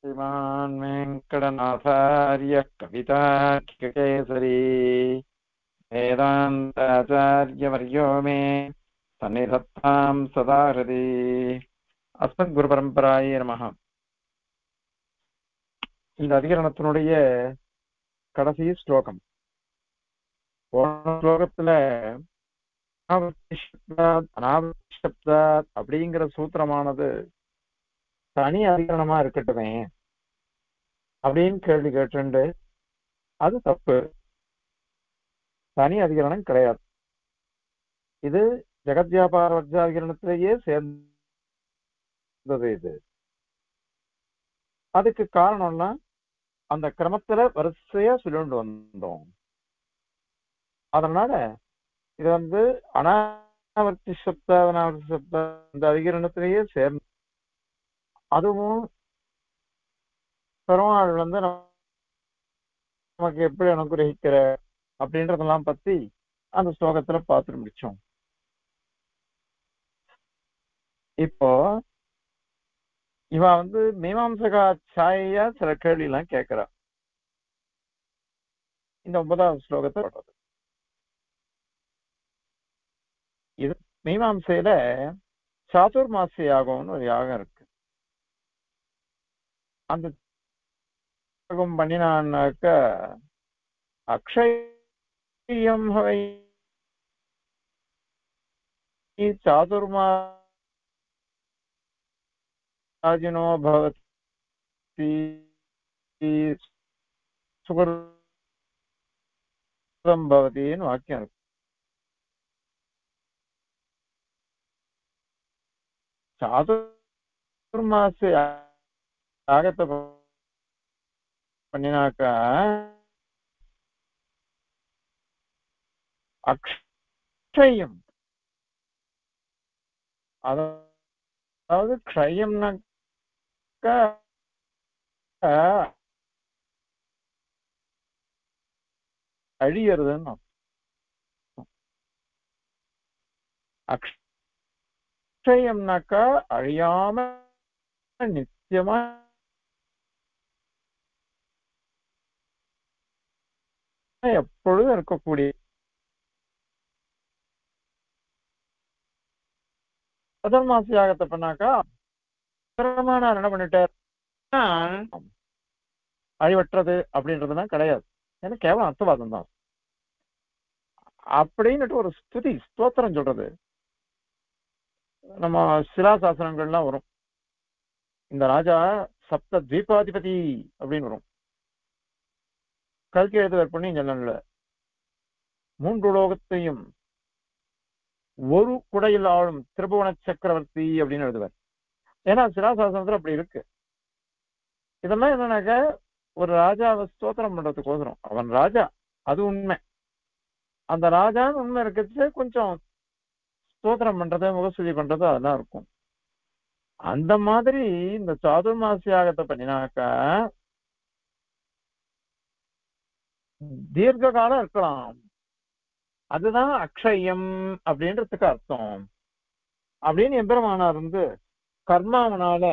श्रीमान् वेङ्कटनाथार्यः कवितार्किककेसरी वेदान्ताचार्यवर्यो मे सन्निधत्तां सदा हृदि அஸ்மத்குருபரம்பராய நமக இந்த அதிகரணத்தினுடைய கடைசி ஸ்லோகம் போன ஸ்லோகத்துல அனாவர்த்தி அனாவர்த்தி சப்தாத் அப்படிங்கிற சூத்திரமானது தனி அதிகரணமா இருக்கட்டுமே அப்படின்னு கேள்வி கேட்டுண்டு அது தப்பு தனி அதிகரணம் கிடையாது இது ஜெகத்வியாபார வர்ஜாதிகரணத்திலேயே சேர்ந்தது இது அதுக்கு காரணம்னா அந்த கிரமத்துல வரிசையா சொல்லிட்டு வந்தோம் அதனால இது வந்து அனாவர்த்தி சப்த அனாவர்த்தி சப்த இந்த அதிகரணத்திலேயே சேர்ந்து அதுவும் பெருமாள் வந்து நமக்கு எப்படி அனுகிரகிக்கிற அப்படின்றதெல்லாம் பத்தி அந்த ஸ்லோகத்துல பார்த்து முடிச்சோம் இப்போ இவ வந்து மீமாம்சகா சாயா சில கேள்வி எல்லாம் கேட்கிறா இந்த ஒன்பதாவது ஸ்லோகத்தை சொல்றது இது மீமாம்சையில சாதுர்மாச யாகம்னு ஒரு யாகம் இருக்கு அந்த யாகம் பண்ணினான்னாக்க அக்ஷயம் சாதுர்மா ராஜினோ பவதி சுகிருதம் பவதின்னு வாக்கியம் இருக்கு சாதுர்மாச யாகத்தை பண்ணினாக்கா அக்ஷயம் அதாவது க்ஷயம்னாக்கா அழியறதுன்னு அக்ஷயம்னாக்கா அழியாம நித்தியமா எப்பொழுதும் இருக்கக்கூடிய முதல் மாச யாகத்தை பண்ணாக்கா பெருமானார் என்ன பண்ணிட்டார் அழிவற்றது அப்படின்றதுலாம் கிடையாது ஏன்னா கேவலம் அர்த்தவாதம் தான் அப்படின்னுட்டு ஒரு ஸ்துதி ஸ்தோத்திரம் சொல்றது நம்ம சிலாசாசனங்கள்லாம் வரும் இந்த ராஜா சப்த தீபாதிபதி அப்படின்னு வரும் கல்கி எழுதுவர் பண்ணி ஜன்னல்ல மூன்று உலோகத்தையும் ஒரு குடையில் ஆளும் திரிபுவன சக்கரவர்த்தி அப்படின்னு எழுதுவார் ஏன்னா சிலாசாசனத்துல அப்படி இருக்கு இதெல்லாம் என்னன்னாக்க ஒரு ராஜாவை ஸ்தோத்திரம் பண்றதுக்கோசரம் அவன் ராஜா அது உண்மை அந்த ராஜான்னு உண்மை இருக்கிறது கொஞ்சம் ஸ்தோத்திரம் பண்றது முகஸ்துதி பண்றது அதெல்லாம் இருக்கும் அந்த மாதிரி இந்த சாதுர்மாச யாகத்தை பண்ணினாக்கா தீர்க்க காலம் இருக்கலாம் அதுதான் அக்ஷயம் அப்படின்றதுக்கு அர்த்தம் அப்படின்னு எம்பெருமானார் வந்து கர்மாவனால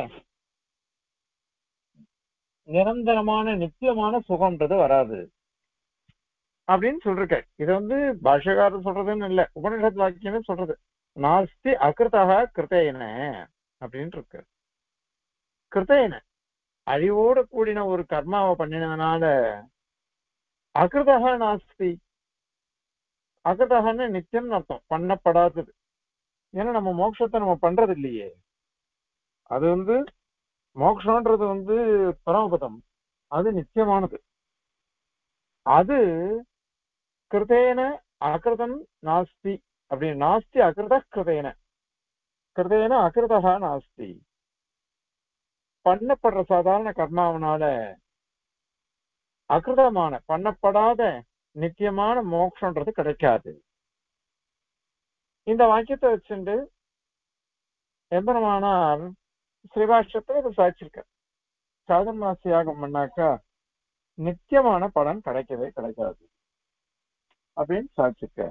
நிரந்தரமான நித்தியமான சுகம்ன்றது வராது அப்படின்னு சொல்லிருக்க இது வந்து பாஷகாரர் சொல்றதுன்னு இல்ல உபனிஷத் வாக்கியமே சொல்றது நாஸ்தி அகிருத்தக கிருத்தேன அப்படின்னு இருக்கு கிருத்தேன அழிவோடு கூடின ஒரு கர்மாவை பண்ணினதுனால அகிருதக நாஸ்தி அகிருதகன்னு நித்தியம் அர்த்தம் பண்ணப்படாதது ஏன்னா நம்ம மோட்சத்தை நம்ம பண்றது இல்லையே அது வந்து மோக்ஷன்றது வந்து பரமபதம் அது நிச்சயமானது அது கிருதேன அகிருதம் நாஸ்தி அப்படி நாஸ்தி அகிருத கிருதேன கிருதேன அகிருதா நாஸ்தி பண்ணப்படுற சாதாரண கர்மாவனால அகிருதமான பண்ணப்படாத நித்தியமான மோக்ஷன்றது கிடைக்காது இந்த வாக்கியத்தை வச்சுட்டு எம்பெருமானார் ஸ்ரீபாஷ்யத்துல இதை சாட்சிருக்க சாதன்மாச யாகம் பண்ணாக்கா நித்தியமான பலன் கிடைக்கவே கிடைக்காது அப்படின்னு சாட்சிருக்க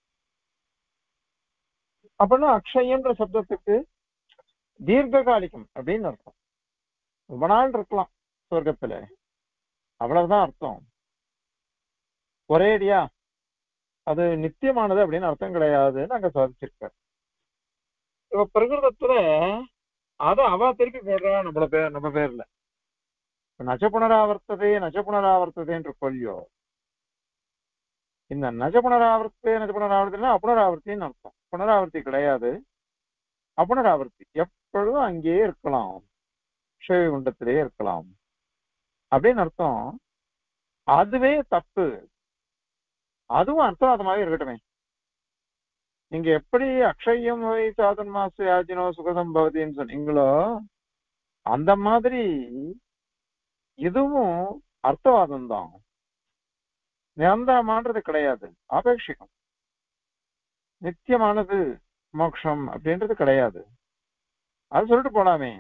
அப்படின்னா அக்ஷயன்ற சப்தத்துக்கு தீர்க்ககாலிகம் அப்படின்னு அர்த்தம் ரொம்ப நாள் இருக்கலாம் சொர்க்கத்துல அவ்வளவுதான் அர்த்தம் ஒரேடியா அது நித்தியமானது அப்படின்னு அர்த்தம் கிடையாதுன்னு அங்க சாதிச்சிருக்காரு இப்ப பிரகிருதத்துல அத அவ திருப்பி போடுறா நம்மள பேர் நம்ம பேர்ல நஜ புனராவர்த்ததே நஜ புனராவர்த்ததேன்ற கொல்லியோ இந்த நஜ புனராவர்த்தே நஜ புனராவர்த்தினா அப்புனராவர்த்தின்னு அர்த்தம் புனராவர்த்தி கிடையாது அப்புனராவர்த்தி எப்பொழுதும் அங்கேயே இருக்கலாம் குண்டத்திலே இருக்கலாம் அப்படின்னு அர்த்தம் அதுவே தப்பு அதுவும் அர்த்தவாதமாவே இருக்கட்டுமே நீங்க எப்படி அக்ஷயம் வை சாதன் மாச யாஜினோ சுகதம் பவதின்னு சொன்னீங்களோ அந்த மாதிரி இதுவும் அர்த்தவாதம் தான் நிரந்தரமானது கிடையாது அபேட்சிகம் நித்தியமானது மோட்சம் அப்படின்றது கிடையாது அது சொல்லிட்டு போலாமே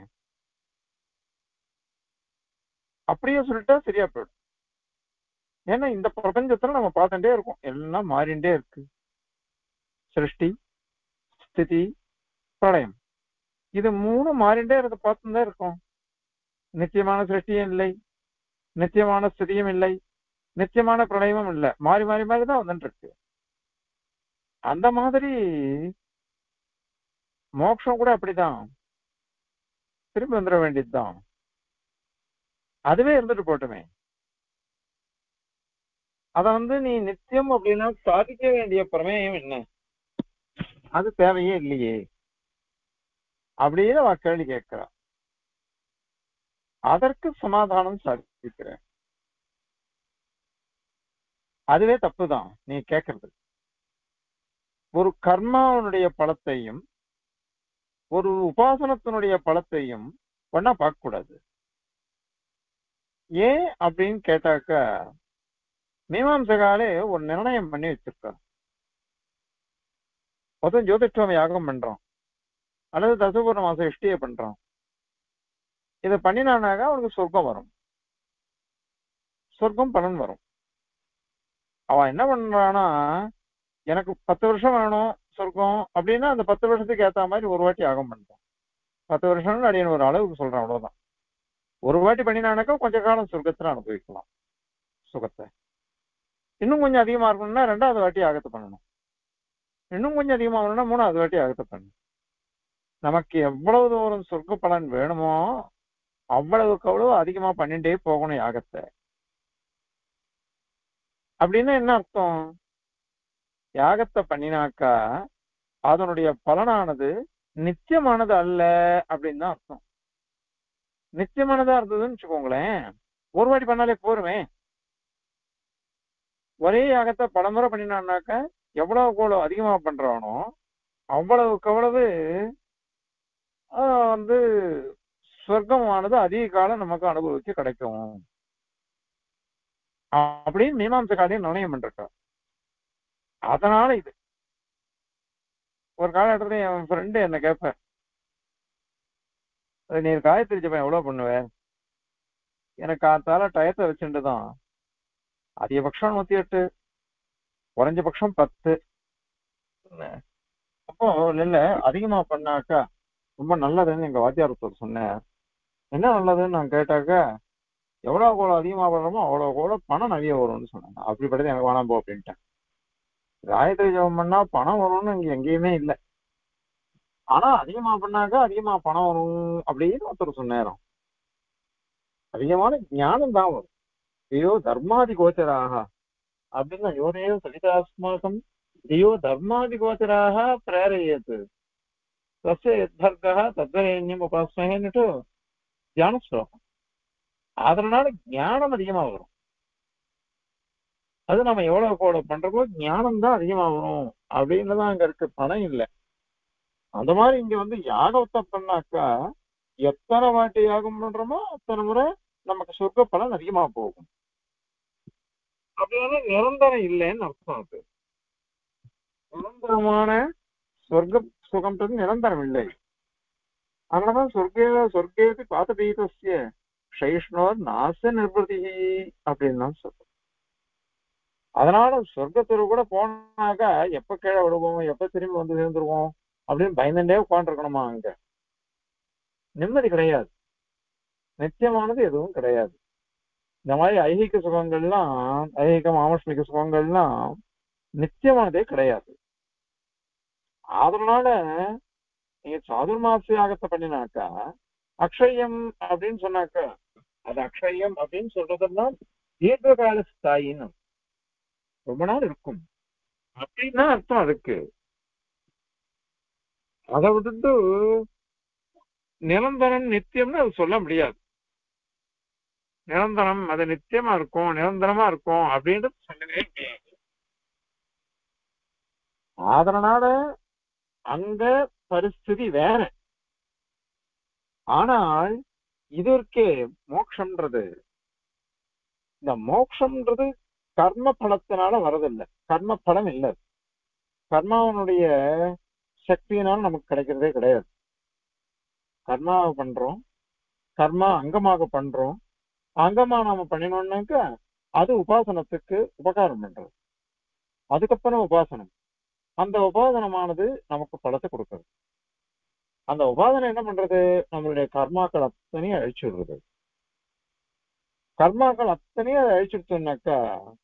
அப்படியே சொல்லிட்டா சரியா போயிடும் ஏன்னா இந்த பிரபஞ்சத்துல நம்ம பார்த்துட்டே இருக்கோம் எல்லாம் மாறிண்டே இருக்கு சிருஷ்டி ஸ்திதி பிரளயம் இது மூணு மாறிண்டே இருக்க பார்த்துதான் இருக்கோம் நித்தியமான சிருஷ்டியும் இல்லை நித்தியமான ஸ்திதியும் இல்லை நித்தியமான பிரளயமும் இல்லை மாறி மாறி மாறி தான் வந்துட்டு இருக்கு அந்த மாதிரி மோட்சம் கூட அப்படிதான் திரும்பி வந்துட வேண்டியதுதான் அதுவே இருந்துட்டு போட்டுமே அத வந்து நீ நித்தியம் அப்படின்னா சாதிக்க வேண்டிய பிரமேயம் என்ன அது தேவையே இல்லையே அப்படின்னு அவ கேள்வி கேட்கிறா அதற்கு சமாதானம் சாதிக்கிறேன் அதுவே தப்புதான் நீ கேட்கறது ஒரு கர்மாவனுடைய பலத்தையும் ஒரு உபாசனத்தினுடைய பலத்தையும் ஒன்னா பார்க்க கூடாது ஏன் அப்படின்னு கேட்டாக்க மீமாம்சகாலே ஒரு நிர்ணயம் பண்ணி வச்சிருக்கான் மொத்தம் ஜோதிஷ்டம யாகம் பண்றான் அல்லது தசபூர்ண மாசம் இஷ்டிய பண்றான் இதை பண்ணினானாக அவனுக்கு சொர்க்கம் வரும் சொர்க்கம் பலன் வரும் அவன் என்ன பண்றானா எனக்கு பத்து வருஷம் வேணும் சொர்க்கம் அப்படின்னா அந்த பத்து வருஷத்துக்கு ஏத்த மாதிரி ஒரு வாட்டி யாகம் பண்றான் பத்து வருஷம் அடியன் ஒரு அளவுக்கு சொல்றான் அவ்வளவுதான் ஒரு வாட்டி பண்ணினானாக்கா கொஞ்ச காலம் சொர்க்கத்துல அனுபவிக்கலாம் சுகத்தை இன்னும் கொஞ்சம் அதிகமா இருக்கணும்னா ரெண்டாவது வாட்டி ஆகத்தை பண்ணணும் இன்னும் கொஞ்சம் அதிகமா வரணும்னா மூணாவது வாட்டி ஆகத்தை பண்ணணும் நமக்கு எவ்வளவு தூரம் சொர்க்க பலன் வேணுமோ அவ்வளவுக்கு அவ்வளவு அதிகமா பண்ணிட்டே போகணும் யாகத்தை அப்படின்னா என்ன அர்த்தம் யாகத்தை பண்ணினாக்கா அதனுடைய பலனானது நித்தியமானது அல்ல அப்படின்னு தான் அர்த்தம் நித்தியமானதா இருந்ததுன்னு வச்சுக்கோங்களேன் ஒரு வாட்டி பண்ணாலே போருமே ஒரே யாகத்தை பலமுறை பண்ணினான்னாக்க எவ்வளவுக்கு எவ்வளவு அதிகமா பண்றானோ அவ்வளவுக்கு அவ்வளவு வந்து சொர்க்கமானது அதிக காலம் நமக்கு அனுபவிச்சு கிடைக்கும் அப்படின்னு மீமாம்ச காலையும் நிர்ணயம் பண்றா அதனால இது ஒரு காலகட்டத்துல என் ஃப்ரெண்டு என்ன கேட்பேன் நீ காயத்ரி ஜபம் எவ்வளவு பண்ணுவ எனக்கு காத்தால டயத்தை வச்சுட்டு தான் அதிகபட்சம் நூத்தி எட்டு குறைஞ்சபட்சம் பத்து அப்போ இல்ல அதிகமா பண்ணாக்கா ரொம்ப நல்லதுன்னு எங்க வாத்தியார் ஒருத்தர் சொன்னேன் என்ன நல்லதுன்னு நான் கேட்டாக்கா எவ்வளவு கோலம் அதிகமா பண்றோமோ அவ்வளவு கோலம் பணம் நிறைய வரும்னு சொன்னாங்க அப்படிப்பட்டது எனக்கு வேணாம் போ அப்படின்ட்டேன் காயத்ரி ஜபம் பண்ணா பணம் வரும்னு இங்க எங்கேயுமே இல்லை ஆனா அதிகமா பண்ணாக்கா அதிகமா பணம் வரும் அப்படின்னு ஒருத்தர் சொன்னேரம் அதிகமான ஞானம் தான் வரும் ஐயோ தர்மாதி கோச்சராக அப்படின்னா யோதேவ சலிதாஸ்மாக்கம் ஐயோ தர்மாதி கோச்சராக பிரேரயத்து தஸ்ய யத்வர்கः தத்வரேண்யம் உபாஸ்மகன்னுட்டு தியான ஸ்லோகம் அதனால ஞானம் அதிகமா வரும் அது நம்ம எவ்வளவு கூட பண்றோமோ ஞானம் தான் அதிகமா வரும் அப்படின்னு தான் அங்க இருக்கு பணம் இல்லை அந்த மாதிரி இங்க வந்து யாகத்தை பண்ணாக்கா எத்தனை வாட்டி யாகம் பண்றோமோ அத்தனை முறை நமக்கு சொர்க்க பலன் அதிகமா போகும் அப்படின்னா நிரந்தரம் இல்லைன்னு அர்த்தம் அது நிரந்தரமான சொர்க்க சுகம்ன்றது நிரந்தரம் இல்லை அதனாலதான் சொர்க்க சொர்க்கேதி பாத்தபீதஸ்ய ஷைஷ்ணோர் நாச நிர்பதி அப்படின்னு தான் சொல்றோம் அதனால சொர்க்கத்துல கூட போனாக்கா எப்ப கீழே விடுவோம் எப்ப திரும்பி வந்து சேர்ந்துருவோம் அப்படின்னு பயந்துட்டே உட்காந்துருக்கணுமா அங்க நிம்மதி கிடையாது நித்தியமானது எதுவும் கிடையாது இந்த மாதிரி ஐகிக சுகங்கள்லாம் ஐகிக மாமஸ்மிக சுகங்கள்லாம் நித்தியமானதே கிடையாது அதனால நீங்க சாதுர்மாசி யாகத்தை பண்ணினாக்கா அக்ஷயம் அப்படின்னு சொன்னாக்கா அது அக்ஷயம் அப்படின்னு சொல்றதெல்லாம் தீர்க்ககால ஸ்தாயின்னு ரொம்ப நாள் இருக்கும் அப்படின்னா அர்த்தம் அதுக்கு அதை விட்டுட்டு நிரந்தரம் நித்தியம்னு அது சொல்ல முடியாது நிரந்தரம் அது நித்தியமா இருக்கும் நிரந்தரமா இருக்கும் அப்படின்றது சொல்லவே முடியாது அதனால அங்க பரிஸ்திதி வேற ஆனால் இது இருக்கே மோட்சம்ன்றது இந்த மோட்சம்ன்றது கர்ம பலத்தினால வரதில்லை கர்ம பலம் இல்லை கர்மாவனுடைய சக்தியினால நமக்கு கிடைக்கிறதே கிடையாது கர்மாவை பண்றோம் கர்மா அங்கமாக பண்றோம் அங்கமா நாம பண்ணினோம்னாக்க அது உபாசனத்துக்கு உபகாரம் பண்றது அதுக்கப்புறம் உபாசனம் அந்த உபாசனமானது நமக்கு பலத்தை கொடுக்குறது அந்த உபாசனம் என்ன பண்றது நம்மளுடைய கர்மாக்கள் அத்தனையும் அழிச்சு விடுறது கர்மாக்கள் அத்தனையும் அதை அழிச்சுட்டோம்னாக்கா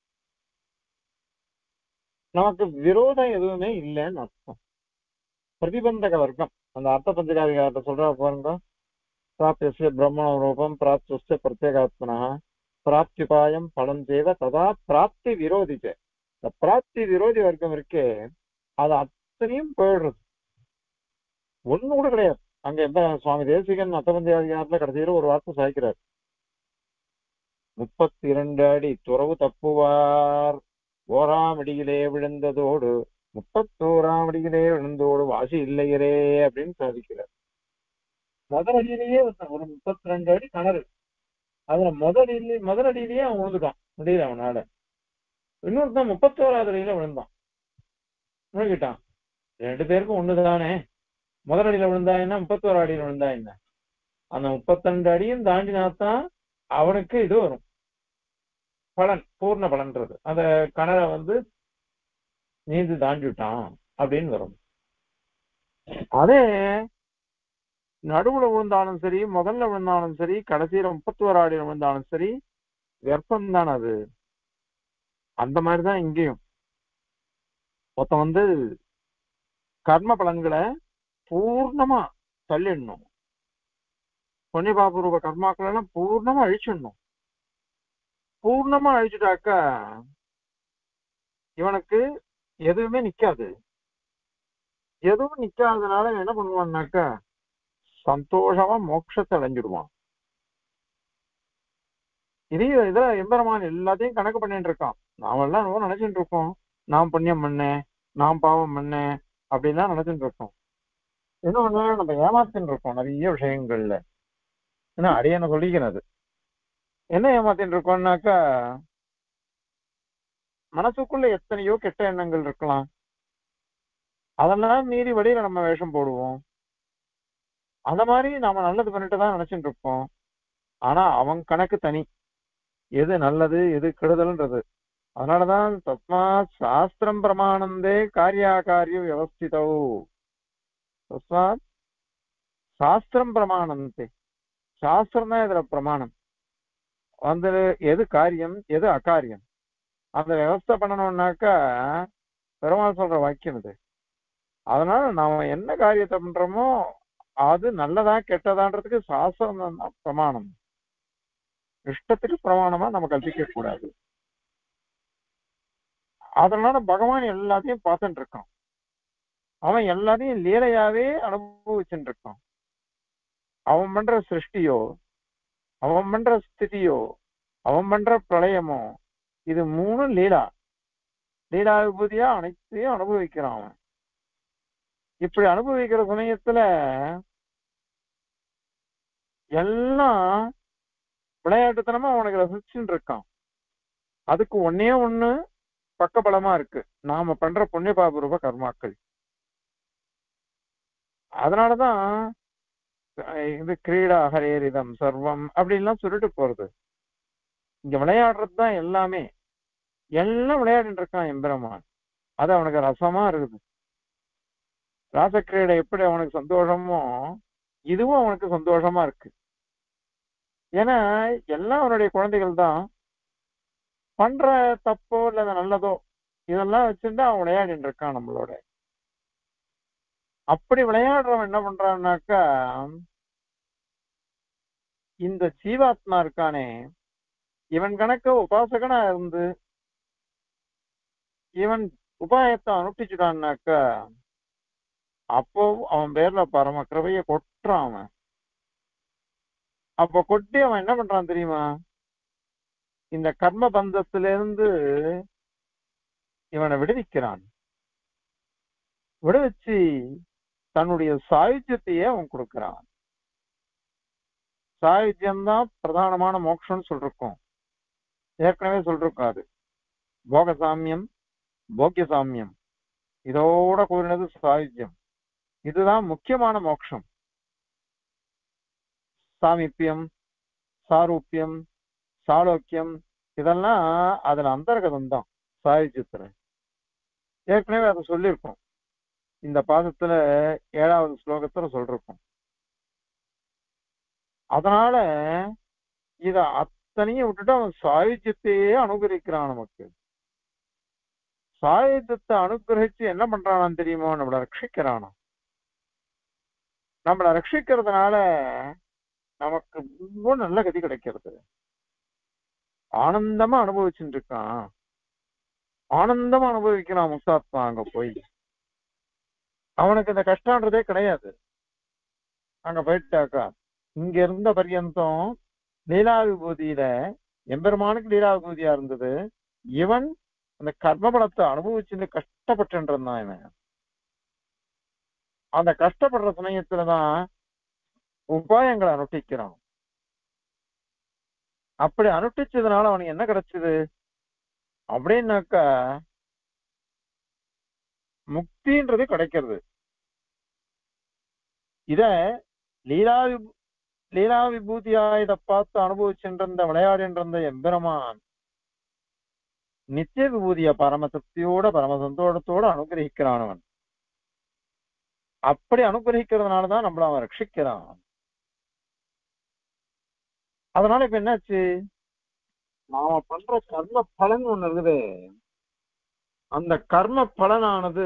நமக்கு விரோதம் எதுவுமே இல்லைன்னு அர்த்தம் பிரதிபந்தக வர்க்கம் அந்த அர்த்த பஞ்சகாதிகாரத்தை சொல்றா பாருங்க பிராப்திய பிரம்மண ரூபம் பிராப்திய பிரத்யேகாத்மனா பிராப்திபாயம் பலம் செய்த ததா பிராப்தி விரோதிச்ச இந்த பிராப்தி விரோதி வர்க்கம் இருக்கே அது அத்தனையும் போயிடுறது ஒண்ணு கூட கிடையாது அங்க எந்த சுவாமி தேசிகன் அத்தபந்தி அதிகாரத்துல கடைசியில ஒரு வார்த்தை சாய்க்கிறார் முப்பத்தி இரண்டு அடி துறவு தப்புவார் ஓராம் அடியிலே விழுந்ததோடு முப்பத்தோராம் அடியிலே விழுந்தோடு வாசி இல்லையரே அப்படின்னு சாதிக்கிறார் முதல் அடியிலேயே ஒரு முப்பத்தி ரெண்டு அடி கிணறு அதுல முதல் அடியிலே முதல் அடியிலேயே அவன் விழுந்துட்டான் முடியல அவனால இன்னொருத்தன் முப்பத்தோராவது அடியில விழுந்தான் முழுகிட்டான் ரெண்டு பேருக்கும் ஒண்ணுதானே முதல் அடியில விழுந்தா என்ன முப்பத்தோரு அடியில விழுந்தா என்ன அந்த முப்பத்திரெண்டு அடியும் தாண்டினாத்தான் அவனுக்கு இது வரும் பலன் பூர்ண பலன்றது அந்த கணரை வந்து நீந்து தாண்டி விட்டான் அப்படின்னு வரும் அதே நடுவுல விழுந்தாலும் சரி முதல்ல விழுந்தாலும் சரி கடைசியில முப்பத்தி ஒரு ஆடியில விழுந்தாலும் சரி வெப்பம் தான் அது அந்த மாதிரிதான் இங்கேயும் மொத்தம் வந்து கர்ம பலன்களை பூர்ணமா தள்ளிடணும் புண்ணியபாபூர்வ கர்மாக்கள் எல்லாம் பூர்ணமா அழிச்சிடணும் பூர்ணமா அழிச்சுட்டாக்கா இவனுக்கு எதுவுமே நிக்காது எதுவும் நிக்காதனால என்ன பண்ணுவான்னாக்கா சந்தோஷமா மோட்சத்தை அடைஞ்சிடுவான் இதையும் இதுல எம்பெருமான் எல்லாத்தையும் கணக்கு பண்ணிட்டு இருக்கான் நாமெல்லாம் ரொம்ப நினைச்சிட்டு இருக்கோம் நான் புண்ணியம் பண்ணேன் நான் பாவம் பண்ணேன் அப்படின்லாம் நினைச்சிட்டு இருக்கோம் என்ன பண்ண நம்ம ஏமாத்தின்னு இருக்கோம் நிறைய விஷயங்கள்ல ஏன்னா அடியனை சொல்லிக்கிறது என்ன ஏமாத்தின்னு இருக்கோம்னாக்கா மனசுக்குள்ள எத்தனையோ கெட்ட எண்ணங்கள் இருக்கலாம் அதெல்லாம் மீறி வெளியில நம்ம வேஷம் போடுவோம் அந்த மாதிரி நாம நல்லது பண்ணிட்டு தான் நினைச்சிட்டு இருப்போம் ஆனா அவன் கணக்கு தனி எது நல்லது எது கெடுதல்ன்றது அதனாலதான் தஸ்மா சாஸ்திரம் பிரமாணந்தே காரியாகாரிய வியவஸ்திதோ தஸ்மாத் சாஸ்திரம் பிரமாணந்தே சாஸ்திரம் தான் இதுல பிரமாணம் வந்து எது காரியம் எது அகாரியம் அந்த விவஸ்தை பண்ணணும்னாக்கா பெருமாள் சொல்ற வாக்கியம் இது அதனால நாம என்ன காரியத்தை பண்றோமோ அது நல்லதா கெட்டதான்றதுக்கு சாஸ்திரம் தான் பிரமாணம் இஷ்டத்துக்கு பிரமாணமா நம்ம கல்பிக்க கூடாது அதனால பகவான் எல்லாத்தையும் பார்த்துட்டு இருக்கான் அவன் எல்லாத்தையும் லீலையாவே அனுபவிச்சுட்டு இருக்கான் அவன் பண்ற சிருஷ்டியோ அவன் பண்ற ஸ்திதியோ அவன் பண்ற பிரளயமோ இது மூணு லீலா லீலா விபூதியா அனைத்தையும் அனுபவிக்கிறான் அவன் இப்படி அனுபவிக்கிற சமயத்துல எல்லாம் விளையாட்டுத்தனமா அவனுக்கு ரசிச்சுட்டு இருக்கான் அதுக்கு ஒன்னே ஒண்ணு பக்கபலமா இருக்கு நாம பண்ற புண்ணிய பாபரூப கர்மாக்கள் அதனாலதான் இது கிரீடா ஹரேரிதம் சர்வம் அப்படின்லாம் சொல்லிட்டு போறது இங்க விளையாடுறது தான் எல்லாமே எல்லாம் விளையாடிட்டு இருக்கான் எம்பெருமான் அது அவனுக்கு ரசமா இருக்குது ராசக்கிரீடை எப்படி அவனுக்கு சந்தோஷமோ இதுவும் அவனுக்கு சந்தோஷமா இருக்கு ஏன்னா எல்லாம் அவனுடைய குழந்தைகள் தான் பண்ற தப்போ இல்ல நல்லதோ இதெல்லாம் வச்சுட்டு அவன் விளையாடிட்டு இருக்கான் நம்மளோட அப்படி விளையாடுறவன் என்ன பண்றான்னாக்கா இந்த ஜீவாத்மா இருக்கானே இவன் கணக்க உபாசகனா இருந்து இவன் உபாயத்தை அனுப்பிச்சுட்டான்னாக்கா அப்போ அவன் பேர்ல பரம கிருபைய கொட்டுறான் அவன் அப்ப கொட்டி அவன் என்ன பண்றான் தெரியுமா இந்த கர்ம பந்தத்திலிருந்து இவனை விடுவிக்கிறான் விடுவிச்சு தன்னுடைய சாயுஜ்யத்தையே அவன் கொடுக்கிறான் சாயுஜ்யம் தான் பிரதானமான மோட்சம்னு சொல்லிருக்கோம் ஏற்கனவே சொல்லிருக்கோம் அது போக சாமியம் போக்கிய சாமியம் இதோட கூறினது சாயுஜ்யம் இதுதான் முக்கியமான மோட்சம் சாமிப்பியம் சாரூப்பியம் சாலோக்கியம் இதெல்லாம் அதுல அந்தர்கதம் தான் சாயுஜ்யத்துல ஏற்கனவே அதை சொல்லியிருக்கோம் இந்த பாதத்துல ஏழாவது ஸ்லோகத்துல சொல்லிருக்கோம் அதனால இத அத்தனையும் விட்டுட்டு அவன் சாயுஜ்யத்தையே அனுகிரகிக்கிறான் நமக்கு சாயுஜ்யத்தை அனுகிரகிச்சு என்ன பண்றானான்னு தெரியுமோ நம்மள ரட்சிக்கிறானா நம்மள ரட்சிக்கிறதுனால நமக்கு ரொம்ப நல்ல கதி கிடைக்கிறது ஆனந்தமா அனுபவிச்சுட்டு இருக்கான் ஆனந்தமா அனுபவிக்கிறான் முக்தாத்மா அங்க போய் அவனுக்கு இந்த கஷ்டன்றதே கிடையாது அங்க போயிட்டாக்கா இங்க இருந்த பர்யந்தம் லீலா விபூதியில எம்பெருமானுக்கு லீலா விபூதியா இருந்தது இவன் அந்த கர்மபலத்தை அனுபவிச்சுட்டு கஷ்டப்பட்டு இருந்தான் இவன் அந்த கஷ்டப்படுற சமயத்துலதான் உபாயங்களை அனுஷ்டிக்கிறான் அப்படி அனுஷ்டிச்சதுனால அவனுக்கு என்ன கிடைச்சது அப்படின்னாக்கா முக்தின்றது கிடைக்கிறது இத லீலா விபூ- லீலா விபூதியா இத பார்த்து அனுபவிச்சுட்டு விளையாடின்ற எம்பெருமான் நித்திய விபூதிய பரம திருப்தியோட பரம சந்தோஷத்தோட அனுகிரகிக்கிறான் அவன் அப்படி அனுகிரகிக்கிறதுனாலதான் நம்மள அவன் ரட்சிக்கிறான் அதனால இப்ப என்னாச்சு நாம பண்ற கர்ம பலன் ஒண்ணு இருக்குது அந்த கர்ம பலனானது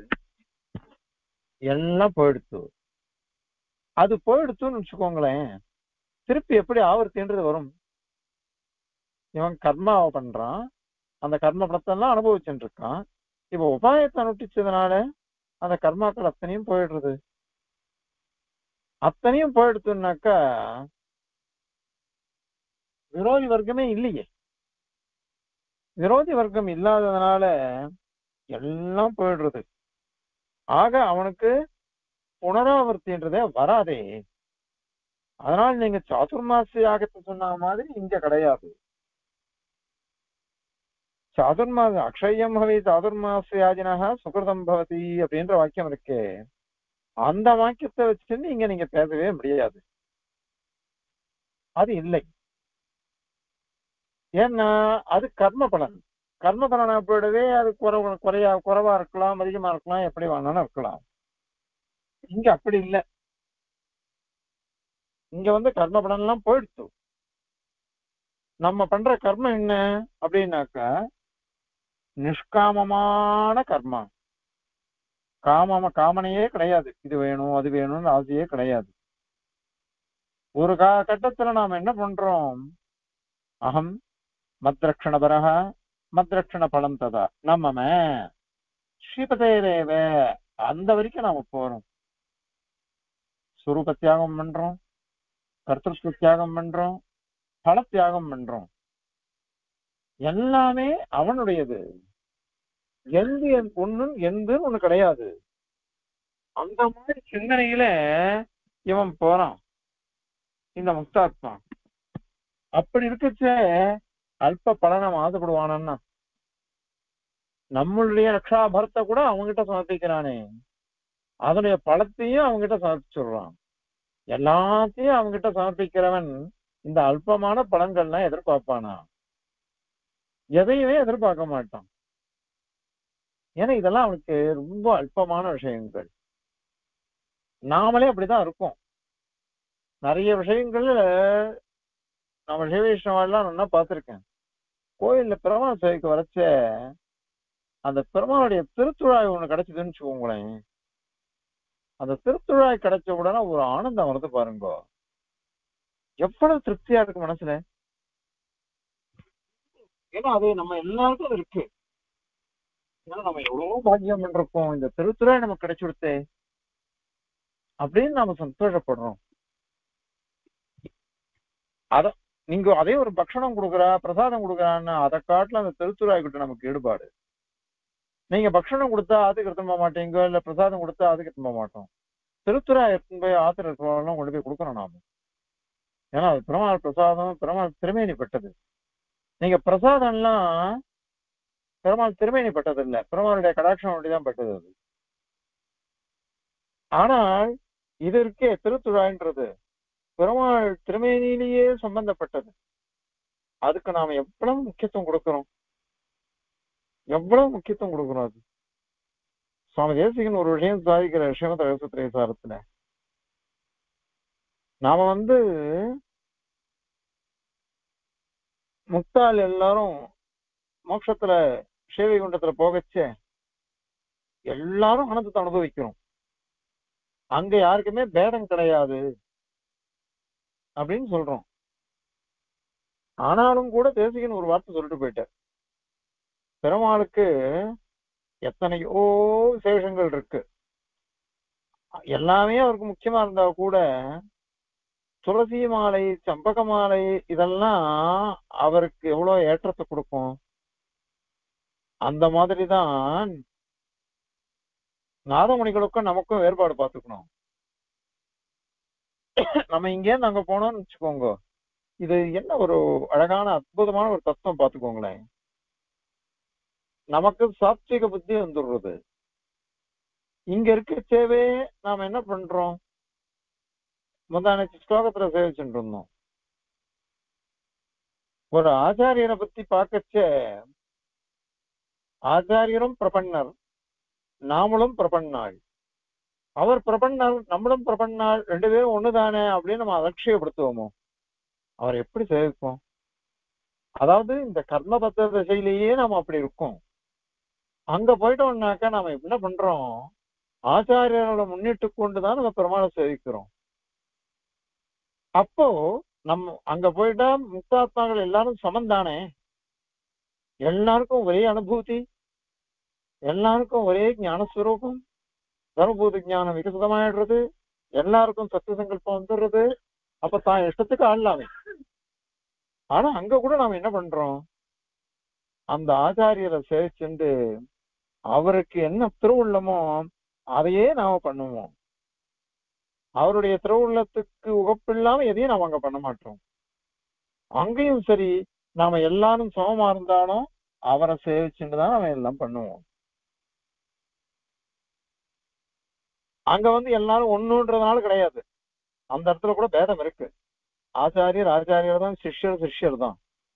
எல்லாம் போயிடுத்து அது போயிடுத்துன்னு வச்சுக்கோங்களேன் திருப்பி எப்படி ஆவர்த்தின்றது வரும் இவன் கர்மாவை பண்றான் அந்த கர்ம பலத்தெல்லாம் அனுபவிச்சுட்டு இருக்கான் இப்ப உபாயத்தை அனுஷ்டிச்சதுனால அந்த கர்மாக்கள் அத்தனையும் போயிடுறது அத்தனையும் போயிடுத்துனாக்கா விரோதி வர்க்கமே இல்லையே விரோதி வர்க்கம் இல்லாததுனால எல்லாம் போயிடுறது ஆக அவனுக்கு புனராவர்த்தின்றதே வராதே அதனால நீங்க சாதுர்மாச யாகத்தை சொன்ன மாதிரி இங்க கிடையாது சாதுர்மாச அக்ஷயம் ஹவி சாதுர்மாச யாஜினஹ சுகிருதம் பவதி அப்படின்ற வாக்கியம் இருக்கே அந்த வாக்கியத்தை வச்சு இங்க நீங்க பேசவே முடியாது அது இல்லை ஏன்னா அது கர்ம பலன் கர்ம பலனை போயிடவே அது குறைவா குறையா குறைவா இருக்கலாம் அதிகமா இருக்கலாம் எப்படி வேணாலும் இருக்கலாம் இங்க அப்படி இல்லை இங்க வந்து கர்ம பலன் எல்லாம் போயிடுச்சு நம்ம பண்ற கர்மம் என்ன அப்படின்னாக்கா நிஷ்காமமான கர்மா காம காமனையே கிடையாது இது வேணும் அது வேணும்னு ஆசையே கிடையாது ஒரு கா கட்டத்துல நாம என்ன பண்றோம் அகம் மத்ரக்ஷணபரக மத்ரக்ஷண பலம் ததா நம்ம ஸ்ரீபதேரேவ அந்த வரைக்கும் நாம போறோம் சுரூப தியாகம் பண்றோம் கர்த்தத்துவ தியாகம் பண்றோம் பல தியாகம் பண்றோம் எல்லாமே அவனுடையது எந்த என் பொண்ணு எந்துன்னு ஒண்ணு கிடையாது அந்த மாதிரி சிந்தனையில இவன் போறான் இந்த முக்தாத்மா அப்படி இருக்கச்சே அல்ப பலனை ஆசைப்படுவானா நம்மளுடைய ரக்ஷாபரத்தை கூட அவங்ககிட்ட சமர்ப்பிக்கிறானே அதனுடைய பழத்தையும் அவங்ககிட்ட சமர்ப்பிச்சுடுறான் எல்லாத்தையும் அவங்ககிட்ட சமர்ப்பிக்கிறவன் இந்த அல்பமான பலன்கள்லாம் எதிர்பார்ப்பானா எதையுமே எதிர்பார்க்க மாட்டான் ஏன்னா இதெல்லாம் அவனுக்கு ரொம்ப அல்பமான விஷயங்கள் நாமளே அப்படிதான் இருக்கோம் நிறைய விஷயங்கள்ல நம்ம சிவவைஷ்ணவெல்லாம் நல்லா பார்த்திருக்கேன் கோயில்ல பெருமாள் சேவைக்கு வரைச்ச அந்த பெருமாளுடைய திருத்துழாய் ஒண்ணு கிடைச்சதுன்னு வச்சுக்கோங்களேன் அந்த திருத்துழாய் கிடைச்ச உடனே ஒரு ஆனந்தம் வருது பாருங்க எவ்வளவு திருப்தியா இருக்கு மனசுல ஏன்னா அது நம்ம எல்லாருக்கும் அது இருக்கு ஏன்னா நம்ம எவ்வளவோ பாக்கியம் பண்ணிருக்கோம் இந்த திருத்துழாய் நமக்கு கிடைச்சுடுத்தே அப்படின்னு நாம சந்தோஷப்படுறோம் அத நீங்க அதே ஒரு பக்ஷணம் கொடுக்குறா பிரசாதம் கொடுக்குறான்னா அதை காட்டுல அந்த திருத்துறாய் கிட்ட நமக்கு ஈடுபாடு நீங்க பக்ஷணம் கொடுத்தா அதுக்கு எடுத்துன்னு போக மாட்டீங்க இல்ல பிரசாதம் கொடுத்தா அதுக்கு எடுத்துன்னு போக மாட்டோம் திருத்துறாய் எடுத்துன்னு போய் ஆத்திர எல்லாம் கொண்டு போய் கொடுக்கணும் நாம ஏன்னா அது பெருமாள் பிரசாதம் பெருமாள் திருமேனி பெற்றது நீங்க பிரசாதம்லாம் பெருமாள் திருமேனி பெற்றது இல்ல பெருமாளுடைய கடாட்சம் அப்படிதான் பெற்றது அது ஆனால் இது இருக்கே திருத்துழாய்ன்றது பெருமாள் திருமேனியிலேயே சம்பந்தப்பட்டது அதுக்கு நாம எவ்வளவு முக்கியத்துவம் கொடுக்கிறோம் எவ்வளவு முக்கியத்துவம் கொடுக்கிறோம் அது சுவாமி தேசிகன் ஒரு விஷயம் சாதிக்கிற விஷயம் ரகசிய சாரத்துல நாம வந்து முக்தால் எல்லாரும் மோட்சத்துல சேவை குண்டத்துல போகச்ச எல்லாரும் ஆனந்தத்தை அனுபவிக்கிறோம் அங்க யாருக்குமே பேதம் கிடையாது அப்படின்னு சொல்றோம் ஆனாலும் கூட தேசிகன் ஒரு வார்த்தை சொல்லிட்டு போயிட்டார் பெருமாளுக்கு எத்தனையோ விசேஷங்கள் இருக்கு எல்லாமே அவருக்கு முக்கியமா இருந்தா கூட துளசி மாலை சம்பக மாலை இதெல்லாம் அவருக்கு எவ்வளவு ஏற்றத்தை கொடுக்கும் அந்த மாதிரிதான் நாதமணிகளுக்கும் நமக்கும் வேறுபாடு பார்த்துக்கணும் நம்ம இங்கே அங்க போனோம்னு வச்சுக்கோங்க இது என்ன ஒரு அழகான அற்புதமான ஒரு தத்துவம் பார்த்துக்கோங்களேன் நமக்கு சாத்விக புத்தி வந்துடுறது இங்க இருக்க சேவே நாம என்ன பண்றோம் முந்தான ஸ்லோகத்துல சேவிச்சுட்டு இருந்தோம் ஒரு ஆச்சாரியரை பத்தி பார்க்கச்ச ஆச்சாரியரும் பிரபன்னர் நாமளும் பிரபன்னாள் அவர் பிரபன்னாள் நம்மளும் பிரபன்னாள் ரெண்டு பேரும் ஒண்ணுதானே அப்படின்னு நம்ம அலட்சியப்படுத்துவோமோ அவர் எப்படி சேவிப்போம் அதாவது இந்த கர்மபத்த திசையிலேயே நாம அப்படி இருக்கோம் அங்க போயிட்டோம்னாக்கா நாம என்ன பண்றோம் ஆச்சாரியர்களை முன்னிட்டு கொண்டுதான் நம்ம பெருமாளை சேவிக்கிறோம் அப்போ நம்ம அங்க போயிட்டா முக்தாத்மாக்கள் எல்லாரும் சமந்தானே எல்லாருக்கும் ஒரே அனுபூதி எல்லாருக்கும் ஒரே ஞானஸ்வரூபம் தர்மபூத ஞானம் விகசிதமாயிடுறது எல்லாருக்கும் சத்திய சங்கல்பம் வந்துடுறது அப்ப தான் இஷ்டத்துக்கு ஆடலாமே ஆனா அங்க கூட நாம என்ன பண்றோம் அந்த ஆச்சாரியரை சேவிச்சுண்டு அவருக்கு என்ன திருவுள்ளமோ அதையே நாம பண்ணுவோம் அவருடைய திருவுள்ளத்துக்கு உகப்பில்லாம எதையும் நாம அங்க பண்ண மாட்டோம் அங்கேயும் சரி நாம எல்லாரும் சமமா இருந்தாலும் அவரை சேவிச்சுட்டு தான் நாம எல்லாம் பண்ணுவோம் அங்க வந்து எல்லாரும் ஒண்ணுன்றதுனால கிடையாது அந்த இடத்துல கூட பேதம் இருக்கு ஆச்சாரியர் ஆச்சாரியர் தான் சிஷ்யர் சிஷ்யர் தான்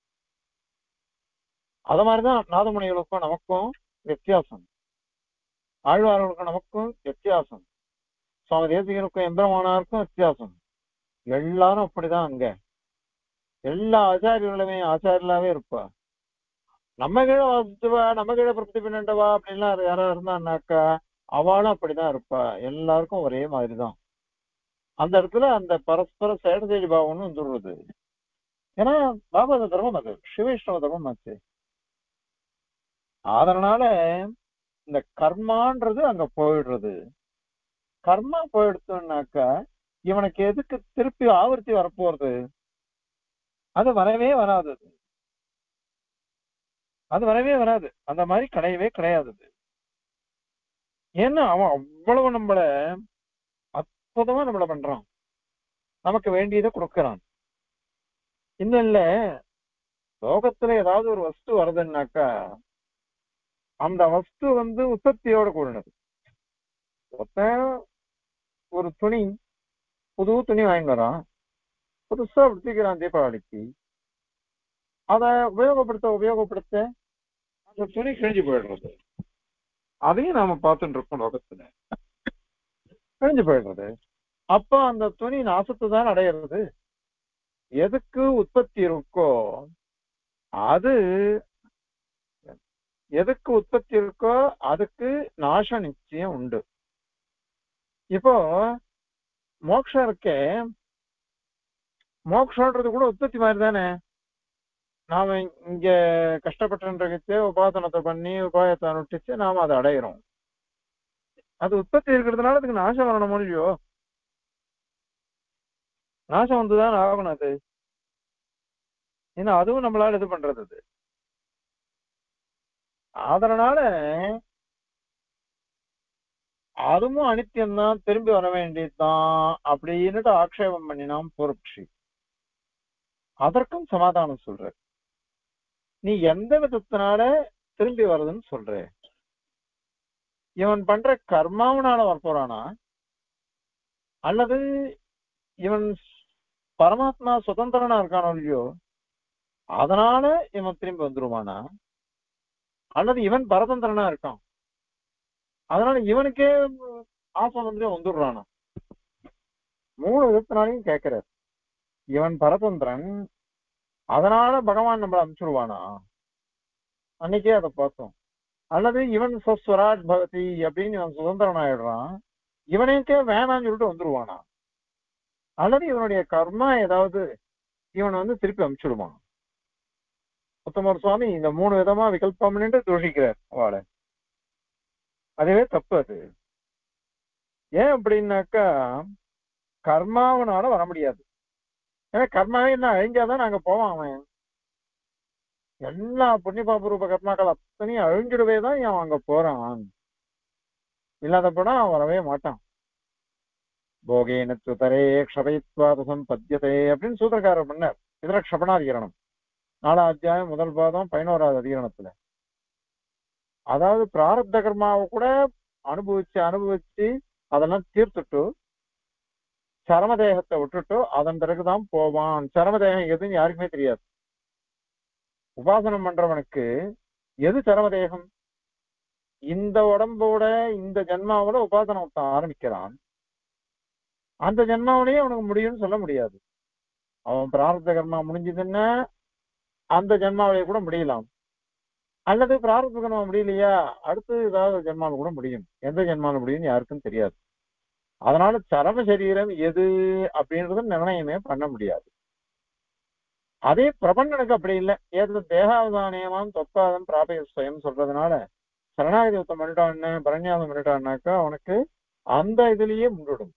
அத மாதிரிதான் நாதமணிகளுக்கும் நமக்கும் வித்தியாசம் ஆழ்வார்களுக்கும் நமக்கும் வித்தியாசம் சுவாமி தேசிகனுக்கும் எம்பெருமானாருக்கும் வித்தியாசம் எல்லாரும் அப்படிதான் அங்க எல்லா ஆச்சாரியர்களுமே ஆச்சாரியலாவே இருப்பா நம்ம கீழே வாசிச்சுவா நம்ம கீழே பிரபத்தி பண்ணிட்டவா அப்படின்லாம் யாராவது இருந்தான்னாக்கா அவளும் அப்படிதான் இருப்பா எல்லாருக்கும் ஒரே மாதிரிதான் அந்த இடத்துல அந்த பரஸ்பர சேடசேடி பாவம்னு வந்துடுறது ஏன்னா பாபாத தர்மம் அது சிவவிஷ்ணவ தர்மம் ஆச்சு அதனால இந்த கர்மான்றது அங்க போயிடுறது கர்மா போயிடுத்தோம்னாக்கா இவனுக்கு எதுக்கு திருப்பி ஆவர்த்தி வரப்போறது அது வரவே வராது அது. அது வரவே வராது அந்த மாதிரி கிடையவே கிடையாது அது. ஏன்னா அவன் அவ்வளவு நம்மள அற்புதமா நம்மள பண்றான் நமக்கு வேண்டியதை கொடுக்கறான் இன்னும் இல்ல லோகத்துல ஏதாவது ஒரு வஸ்து வருதுன்னாக்கா அந்த வஸ்து வந்து உற்பத்தியோட கூடினது ஒருத்தன் ஒரு துணி புது துணி வாங்கிட்டு வரான் புதுசா உடுத்திக்கிறான் தீபாவளிக்கு அதை உபயோகப்படுத்த உபயோகப்படுத்த அந்த துணி கிழிஞ்சு போயிடுறது அதையும் நாம பார்த்துட்டு இருக்கோம் லோகத்துல கிழிஞ்சு போயிடுறது அப்ப அந்த துணி நாசத்தை தான் அடையிறது எதுக்கு உற்பத்தி இருக்கோ அது எதுக்கு உற்பத்தி இருக்கோ அதுக்கு நாசம் நிச்சயம் உண்டு இப்போ மோட்சம் இருக்கே மோட்சம்ன்றது கூட உற்பத்தி மாதிரி தானே நாம இங்க கஷ்டப்பட்டு உபாசனத்தை பண்ணி உபாயத்தை அனுஷ்டிச்சு நாம அதை அடையிறோம் அது உற்பத்தி இருக்கிறதுனால அதுக்கு நாசம் வரணும் இல்லையோ நாசம் வந்துதான் ஆகணும் அது ஏன்னா அதுவும் நம்மளால இது பண்றது அது அதனால அதுவும் அனித்தியம்தான் திரும்பி வர வேண்டியதுதான் அப்படின்னுட்டு ஆக்ஷேபம் பண்ணினான் பூர்வக்ஷி அதற்கும் சமாதானம் சொல்ற நீ எந்த விதத்தினால திரும்பி வருதுன்னு சொல்ற இவன் பண்ற கர்மாவனால வரப்போறானா அல்லது இவன் பரமாத்மா சுதந்திரனா இருக்கானோ இல்லையோ அதனால இவன் திரும்பி வந்துருவானா அல்லது இவன் பரதந்திரனா இருக்கான் அதனால இவனுக்கே ஆசை வந்து வந்துடுறானா மூணு விதத்தினாலையும் கேட்கிறார் இவன் பரதந்திரன் அதனால பகவான் நம்மள அனுப்பிச்சிடுவானா அன்னைக்கே அதை பார்த்தோம் அல்லது இவன் ஸ்வராட் பகதி அப்படின்னு இவன் சுதந்திரன் ஆயிடுறான் இவனுக்கே வேணாம்னு சொல்லிட்டு வந்துருவானா அல்லது இவனுடைய கர்மா ஏதாவது இவனை வந்து திருப்பி அனுப்பிச்சிடுவான் உத்தமர் சுவாமி இந்த மூணு விதமா விகல்பம் தூஷிக்கிறார் அவளை அதுவே தப்பு அது ஏன் அப்படின்னாக்கா கர்மாவனால வர முடியாது ஏன்னா கர்மாவே என்ன அழிஞ்சாதான் நாங்க போவோம் அவன் எல்லா புண்ணிய பாபரூப கர்மாக்கள் அத்தனையும் அழிஞ்சிடவே தான் அவன் அங்க போறான் இல்லாதப்படா அவன் வரவே மாட்டான் போகேன சுதரே க்ஷபயித்வாத சம்பத்தியதே அப்படின்னு சூத்திரக்காரர் பண்ணார் இதுல க்ஷபணாதிகரணம் நாலாம் அத்தியாயம் முதல் பாதம் பதினோராவது அதிகரணத்துல அதாவது பிராரப்த கர்மாவை கூட அனுபவிச்சு அனுபவிச்சு அதெல்லாம் தீர்த்துட்டு சரமதேகத்தை விட்டுட்டு அதன் பிறகுதான் போவான் சரமதேகம் எதுன்னு யாருக்குமே தெரியாது உபாசனம் பண்றவனுக்கு எது சரமதேகம் இந்த உடம்போட இந்த ஜென்மாவோட உபாசனம் ஆரம்பிக்கிறான் அந்த ஜென்மாவிலேயே அவனுக்கு முடியும்னு சொல்ல முடியாது அவன் பிராரப்த கர்மா முடிஞ்சதுன்னா அந்த ஜென்மாவிலேயே கூட முடியலாம் அல்லது பிராரப்த கர்மா முடியலையா அடுத்து ஏதாவது ஜென்மாவில் கூட முடியும் எந்த ஜென்மாவில் முடியும்னு யாருக்கும் தெரியாது அதனால சரம சரீரம் எது அப்படின்றத நிர்ணயமே பண்ண முடியாது அதே பிரபஞ்சனுக்கு அப்படி இல்லை ஏது தேகாவதானியமாம் தொப்பாதம் பிராபய சுயம் சொல்றதுனால சரணாகதி யுத்தம் பண்ணிட்டான்னு பரண்யாசம் பண்ணிட்டான்னாக்கா அவனுக்கு அந்த இதுலயே முன்னிடும்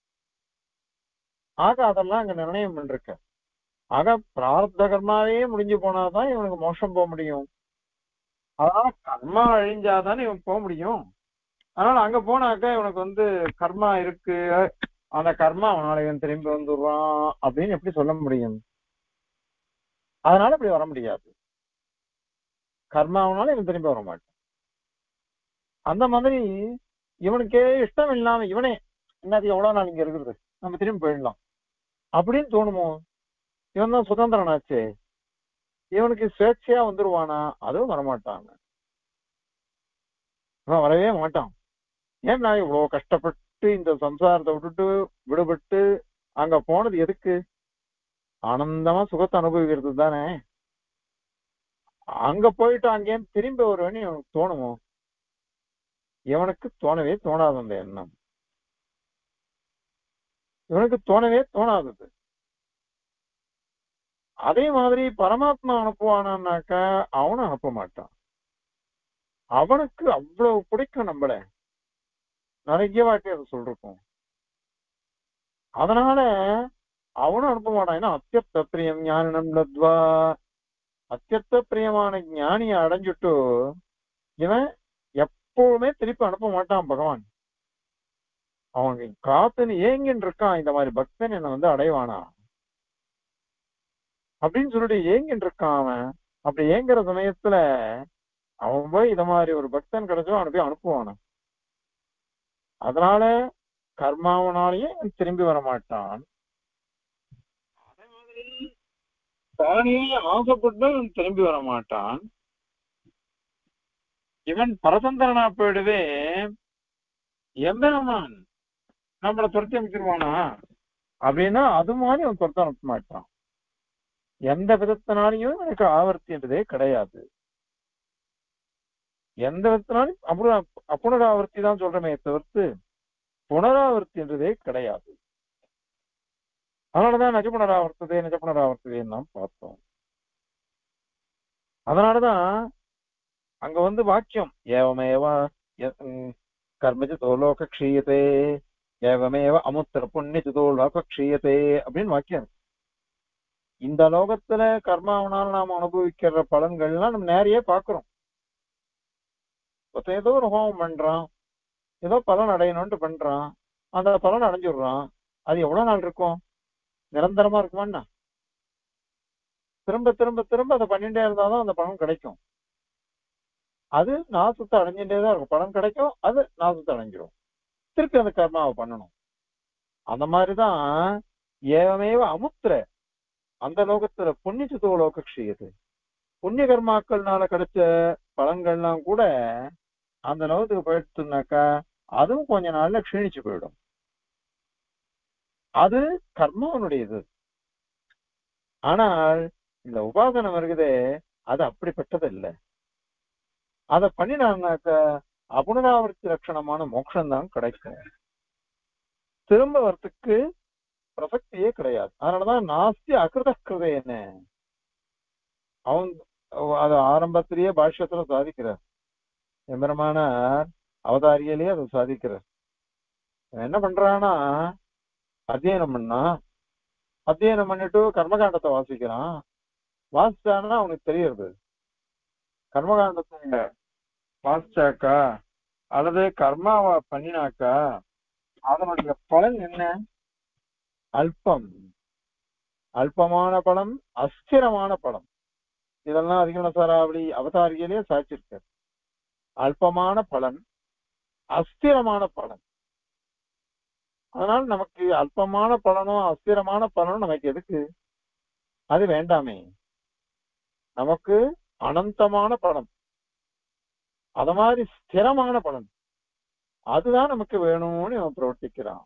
ஆக அதெல்லாம் அங்க நிர்ணயம் பண்ணிருக்க ஆக பிரார்த்த கர்மாவே முடிஞ்சு போனாதான் இவனுக்கு மோஷம் போக முடியும் அதனால கர்மா அழிஞ்சாதானே இவன் போக முடியும் அதனால அங்க போனாக்கா இவனுக்கு வந்து கர்மா இருக்கு அந்த கர்மா அவனால இவன் திரும்பி வந்துடுவான் அப்படின்னு எப்படி சொல்ல முடியும் அதனால இப்படி வர முடியாது கர்மாவனால இவன் திரும்பி வர மாட்டான் அந்த மாதிரி இவனுக்கே இஷ்டம் இல்லாம இவனே என்னது எவ்வளவு நாள் இங்க இருக்குது நம்ம திரும்பி போயிடலாம் அப்படின்னு தோணுமோ இவன் தான் சுதந்திரனாச்சே இவனுக்கு சுவேட்சையா வந்துருவானா அதுவும் வரமாட்டாங்க இவன் வரவே மாட்டான் ஏன்னா இவ்வளவு கஷ்டப்பட்டு இந்த சம்சாரத்தை விட்டுட்டு விடுபட்டு அங்க போனது எதுக்கு ஆனந்தமா சுகத்தை அனுபவிக்கிறது தானே அங்க போயிட்டு அங்கேயும் திரும்பி வருவேன்னு இவனுக்கு தோணுமோ இவனுக்கு தோணவே தோணாது அந்த எண்ணம் இவனுக்கு தோணவே தோணாதது அதே மாதிரி பரமாத்மா அனுப்புவானான்னாக்கா அவனும் அனுப்ப மாட்டான் அவனுக்கு அவ்வளவு பிடிக்கும் நம்மள நிறைய வாட்டி அதை சொல்றோம் அதனால அவனும் அனுப்ப மாட்டான் ஏன்னா அத்தியத்த பிரியம் ஞானினம் லத்வா அத்தியத்த பிரியமான ஞானிய அடைஞ்சிட்டு இவன் எப்பவுமே திருப்பி அனுப்ப மாட்டான் பகவான் அவங்க காத்துன்னு ஏங்கின்னு இருக்கான் இந்த மாதிரி பக்தன் என்ன வந்து அடைவானா அப்படின்னு சொல்லிட்டு ஏங்கின்னு இருக்கான் அவன் அப்படி ஏங்குற சமயத்துல அவன் போய் இத மாதிரி ஒரு பக்தன் கிடைச்சோ அவனை போய் அனுப்புவானா அதனால கர்மாவனாலேயே திரும்பி வர மாட்டான் அதே மாதிரி தானே ஆசைப்பட்டு அவன் திரும்பி வர மாட்டான் இவன் பரதந்திரனா போயிடுவே எம்பெருமான் நம்மளை துரத்தி அமைச்சிருவானா அப்படின்னா அது மாதிரி அவன் துரத்த அனுப்ப மாட்டான் எந்த விதத்தினாலையும் எனக்கு ஆவர்த்தின்றதே கிடையாது எந்த விதத்தினாலும் அப்புறம் அப்புனராவர்த்தி தான் சொல்றமே தவிர்த்து புனராவர்த்தின்றதே கிடையாது அதனாலதான் நிஜ புனராவர்த்ததே நிஜ புனராவர்த்ததேன்னு நாம் பார்த்தோம் அதனாலதான் அங்க வந்து வாக்கியம் ஏவமேவ ய- ம், கர்மஜிதோ லோக க்ஷீயதே ஏவமேவ அமுத்திர புண்ணியஜிதோ லோக க்ஷீயதே அப்படின்னு வாக்கியம் இருக்கு. இந்த லோகத்துல கர்மாவனால் நாம் அனுபவிக்கிற பலன்கள்லாம் நம்ம நேரையே பாக்குறோம் ஒருத்தன் ஏதோ ஒரு ஹோமம் பண்றான் ஏதோ பலன் அடையணும்னு பண்றான் அந்த பலன் அடைஞ்சிடுறான் அது எவ்வளவு நாள் இருக்கும் நிரந்தரமா இருக்குமாண்ணா திரும்ப திரும்ப திரும்ப அதை பண்ணிட்டே இருந்தாதான் அந்த பலன் கிடைக்கும் அது நாசத்தை அடைஞ்சிட்டே தான் இருக்கும் பலன் கிடைக்கும் அது நாசத்தை அடைஞ்சிரும் திருப்பி அந்த கர்மாவை பண்ணணும் அந்த மாதிரிதான் ஏவமேவ அமுத்திர அந்த லோகத்துல புண்ணியத்துவ லோக க்ஷீயது புண்ணிய கர்மாக்கள்னால கிடைச்ச பலன்கள்லாம் கூட அந்த லோகத்துக்கு போயிடுச்சுனாக்கா அதுவும் கொஞ்ச நாள்ல க்ஷீணிச்சு போயிடும் அது கர்மாவனுடையது ஆனால் இந்த உபாசனம் இருக்குதே அது அப்படிப்பட்டது இல்லை அதை பண்ணினாங்கனாக்க அபுனராவர்த்தி லட்சணமான மோட்சம் தான் கிடைக்கும் திரும்ப வரத்துக்கு பிரசக்தியே கிடையாது அதனாலதான் நாஸ்தி அகிருத கிருத என்ன அவன் அது ஆரம்பத்திலேயே பாஷ்யத்துல சாதிக்கிறார் எம்பெருமானார் அவதாரியிலேயே அதை சாதிக்கிறார் அவன் என்ன பண்றான்னா அத்தியனம் பண்ணா அத்தியனம் பண்ணிட்டு கர்மகாண்டத்தை வாசிக்கிறான் வாசிச்சான்னா அவனுக்கு தெரியுது கர்மகாண்டத்தை வாசிச்சாக்கா அல்லது கர்மாவை பண்ணினாக்கா அதனுடைய பலன் என்ன அல்பம் அல்பமான பலம் அஸ்திரமான பலம் இதெல்லாம் அதிகமான சாராவளி அவதாரிகளே சாட்சிருக்கார் அல்பமான பலன் அஸ்திரமான பலன் அதனால நமக்கு அல்பமான பலனும் அஸ்திரமான பலனும் நமக்கு எதுக்கு அது வேண்டாமே நமக்கு அனந்தமான பலன் அத மாதிரி ஸ்திரமான பலன் அதுதான் நமக்கு வேணும்னு அவன் பிரவர்த்திக்கிறான்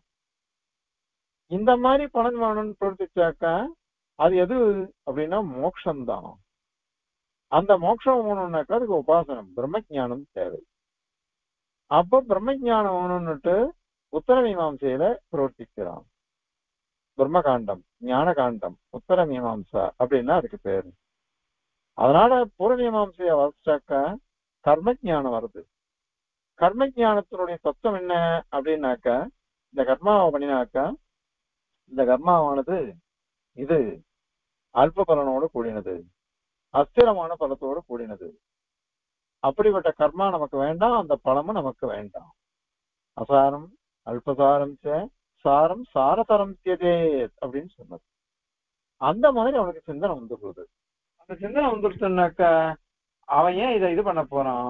இந்த மாதிரி பலன் வேணும்னு பிரவர்த்திச்சாக்கா அது எது அப்படின்னா மோட்சம்தான் அந்த மோட்சம் வேணும்னாக்கா அதுக்கு உபாசனம் பிரம்ம ஞானம் தேவை அப்ப பிரம்ம ஞானம் வேணும்னுட்டு உத்தர மீமாம்சையில பிரவர்த்திக்கிறான் பிரம்மகாண்டம் ஞான காண்டம் உத்தர மீமாம்சா அப்படின்னா அதுக்கு பேரு அதனால பூர்வ மீமாம்சைய வாசிச்சாக்கா கர்ம ஞானம் வருது கர்ம ஞானத்தினுடைய தத்துவம் என்ன அப்படின்னாக்கா இந்த கர்மாவை பண்ணினாக்கா இந்த கர்மாவானது இது அல்ப பலனோடு கூடினது அஸ்திரமான பலத்தோடு கூடினது அப்படிப்பட்ட கர்மா நமக்கு வேண்டாம் அந்த பலமும் நமக்கு வேண்டாம் அசாரம் அல்பசாரம் ச சாரம் சாரதரம் தியதே அப்படின்னு சொன்னது அந்த மாதிரி அவனுக்கு சிந்தனை வந்து போகுது அந்த சிந்தனை வந்துருச்சுன்னாக்கா அவன் ஏன் இதை இது பண்ண போறான்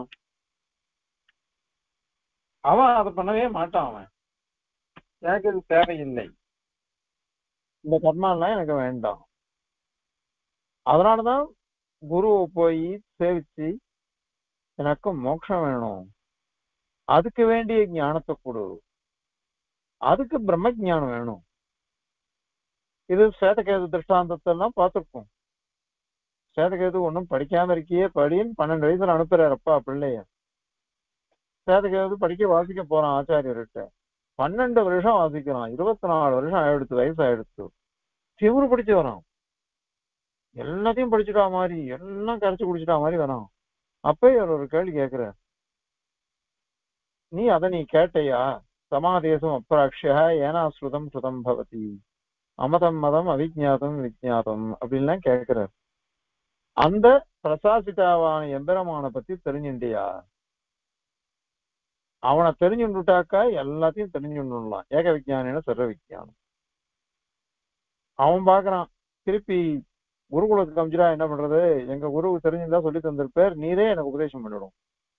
அவன் அதை பண்ணவே மாட்டான் அவன் எனக்கு இது தேவையில்லை இந்த கர்மாலாம் எனக்கு வேண்டாம் அதனாலதான் குருவை போய் சேவிச்சு எனக்கு மோட்சம் வேணும் அதுக்கு வேண்டிய ஞானத்தை கொடு அதுக்கு பிரம்ம ஞானம் வேணும் இது சேதகேது திருஷ்டாந்தத்தை எல்லாம் பார்த்திருக்கோம் சேதகேது ஒன்றும் படிக்காம இருக்கியே படின்னு பன்னெண்டு வயசுல அனுப்புறாரு அப்பா பிள்ளைய சேதகேது படிக்க வாசிக்க போறான் ஆச்சாரியர்கிட்ட பன்னெண்டு வருஷம் வாசிக்கிறான் இருபத்தி நாலு வருஷம் ஆயிடுத்து வயசு ஆயிடுத்து திமிரு பிடிச்சு வரான் எல்லாத்தையும் படிச்சுட்டா மாதிரி எல்லாம் கரைச்சு குடிச்சிட்டா மாதிரி வரான் அப்ப இவர் ஒரு கேள்வி கேட்கிறார் நீ அதை நீ கேட்டையா சமாதேசம் அப்ராட்சியா ஏனா ஸ்ருதம் ஸ்ருதம் பவதி அமதம் மதம் அவிஜாதம் விஜாதம் அப்படின்லாம் கேட்கிறார் அந்த பிரசாசிதாவான எம்பெருமான பத்தி தெரிஞ்சுண்டியா அவனை தெரிஞ்சுட்டாக்கா எல்லாத்தையும் தெரிஞ்சுடலாம் ஏக விஜயானின சர்வ விஜயானம் அவன் பாக்குறான் திருப்பி குருகுலத்துக்கு அமைச்சரா என்ன பண்றது எங்க குருவுக்கு தெரிஞ்சிருந்தா சொல்லி தந்திருப்பார் நீரே எனக்கு உபதேசம் பண்ணிவிடும்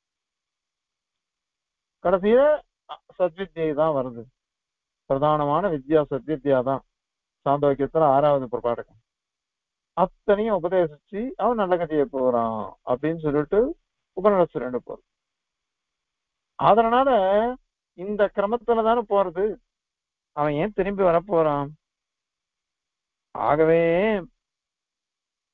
கடைசியில சத்வித்யை தான் வருது பிரதானமான வித்யா சத்வித்யா தான் சாந்தோக்கியத்துல ஆறாவது பிரபாடகம் அத்தனையும் உபதேசிச்சு அவன் நல்ல கதையை போறான் அப்படின்னு சொல்லிட்டு உபநடசு ரெண்டு போறது அதனால இந்த கிரமத்துல தானே போறது அவன் ஏன் திரும்பி வரப்போறான் ஆகவே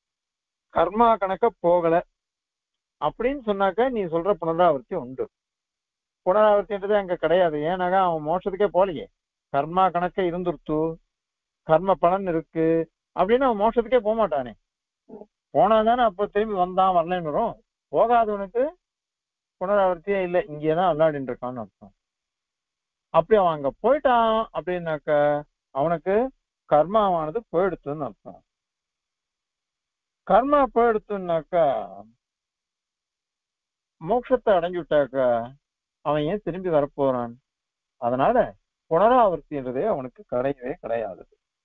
கர்மா கணக்க போகல அப்படின்னு சொன்னாக்க நீ சொல்ற புனராவர்த்தி உண்டு புனராவர்த்தின்றது அங்க கிடையாது ஏன்னாக்கா அவன் மோட்சத்துக்கே போலையே கர்மா கணக்க இருந்துருத்து கர்ம பலன் இருக்கு அப்படின்னு அவன் மோட்சத்துக்கே போக மாட்டானே போனாதானே அப்ப திரும்பி வந்தான் வரலன்னு வரும் போகாதவனுக்கு புனராவர்த்தியே இல்லை இங்கேதான் விளையாடிட்டு இருக்கான்னு அர்த்தம் அப்படி அவன் அங்க போயிட்டான் அப்படின்னாக்க அவனுக்கு கர்மாவானது போயிடுத்துன்னு அர்த்தம் கர்மா போயிடுத்துனாக்கா மோட்சத்தை அடைஞ்சுட்டாக்க அவன் ஏன் திரும்பி வரப்போறான் அதனால புனராவர்த்தின்றதே அவனுக்கு கிடையவே கிடையாது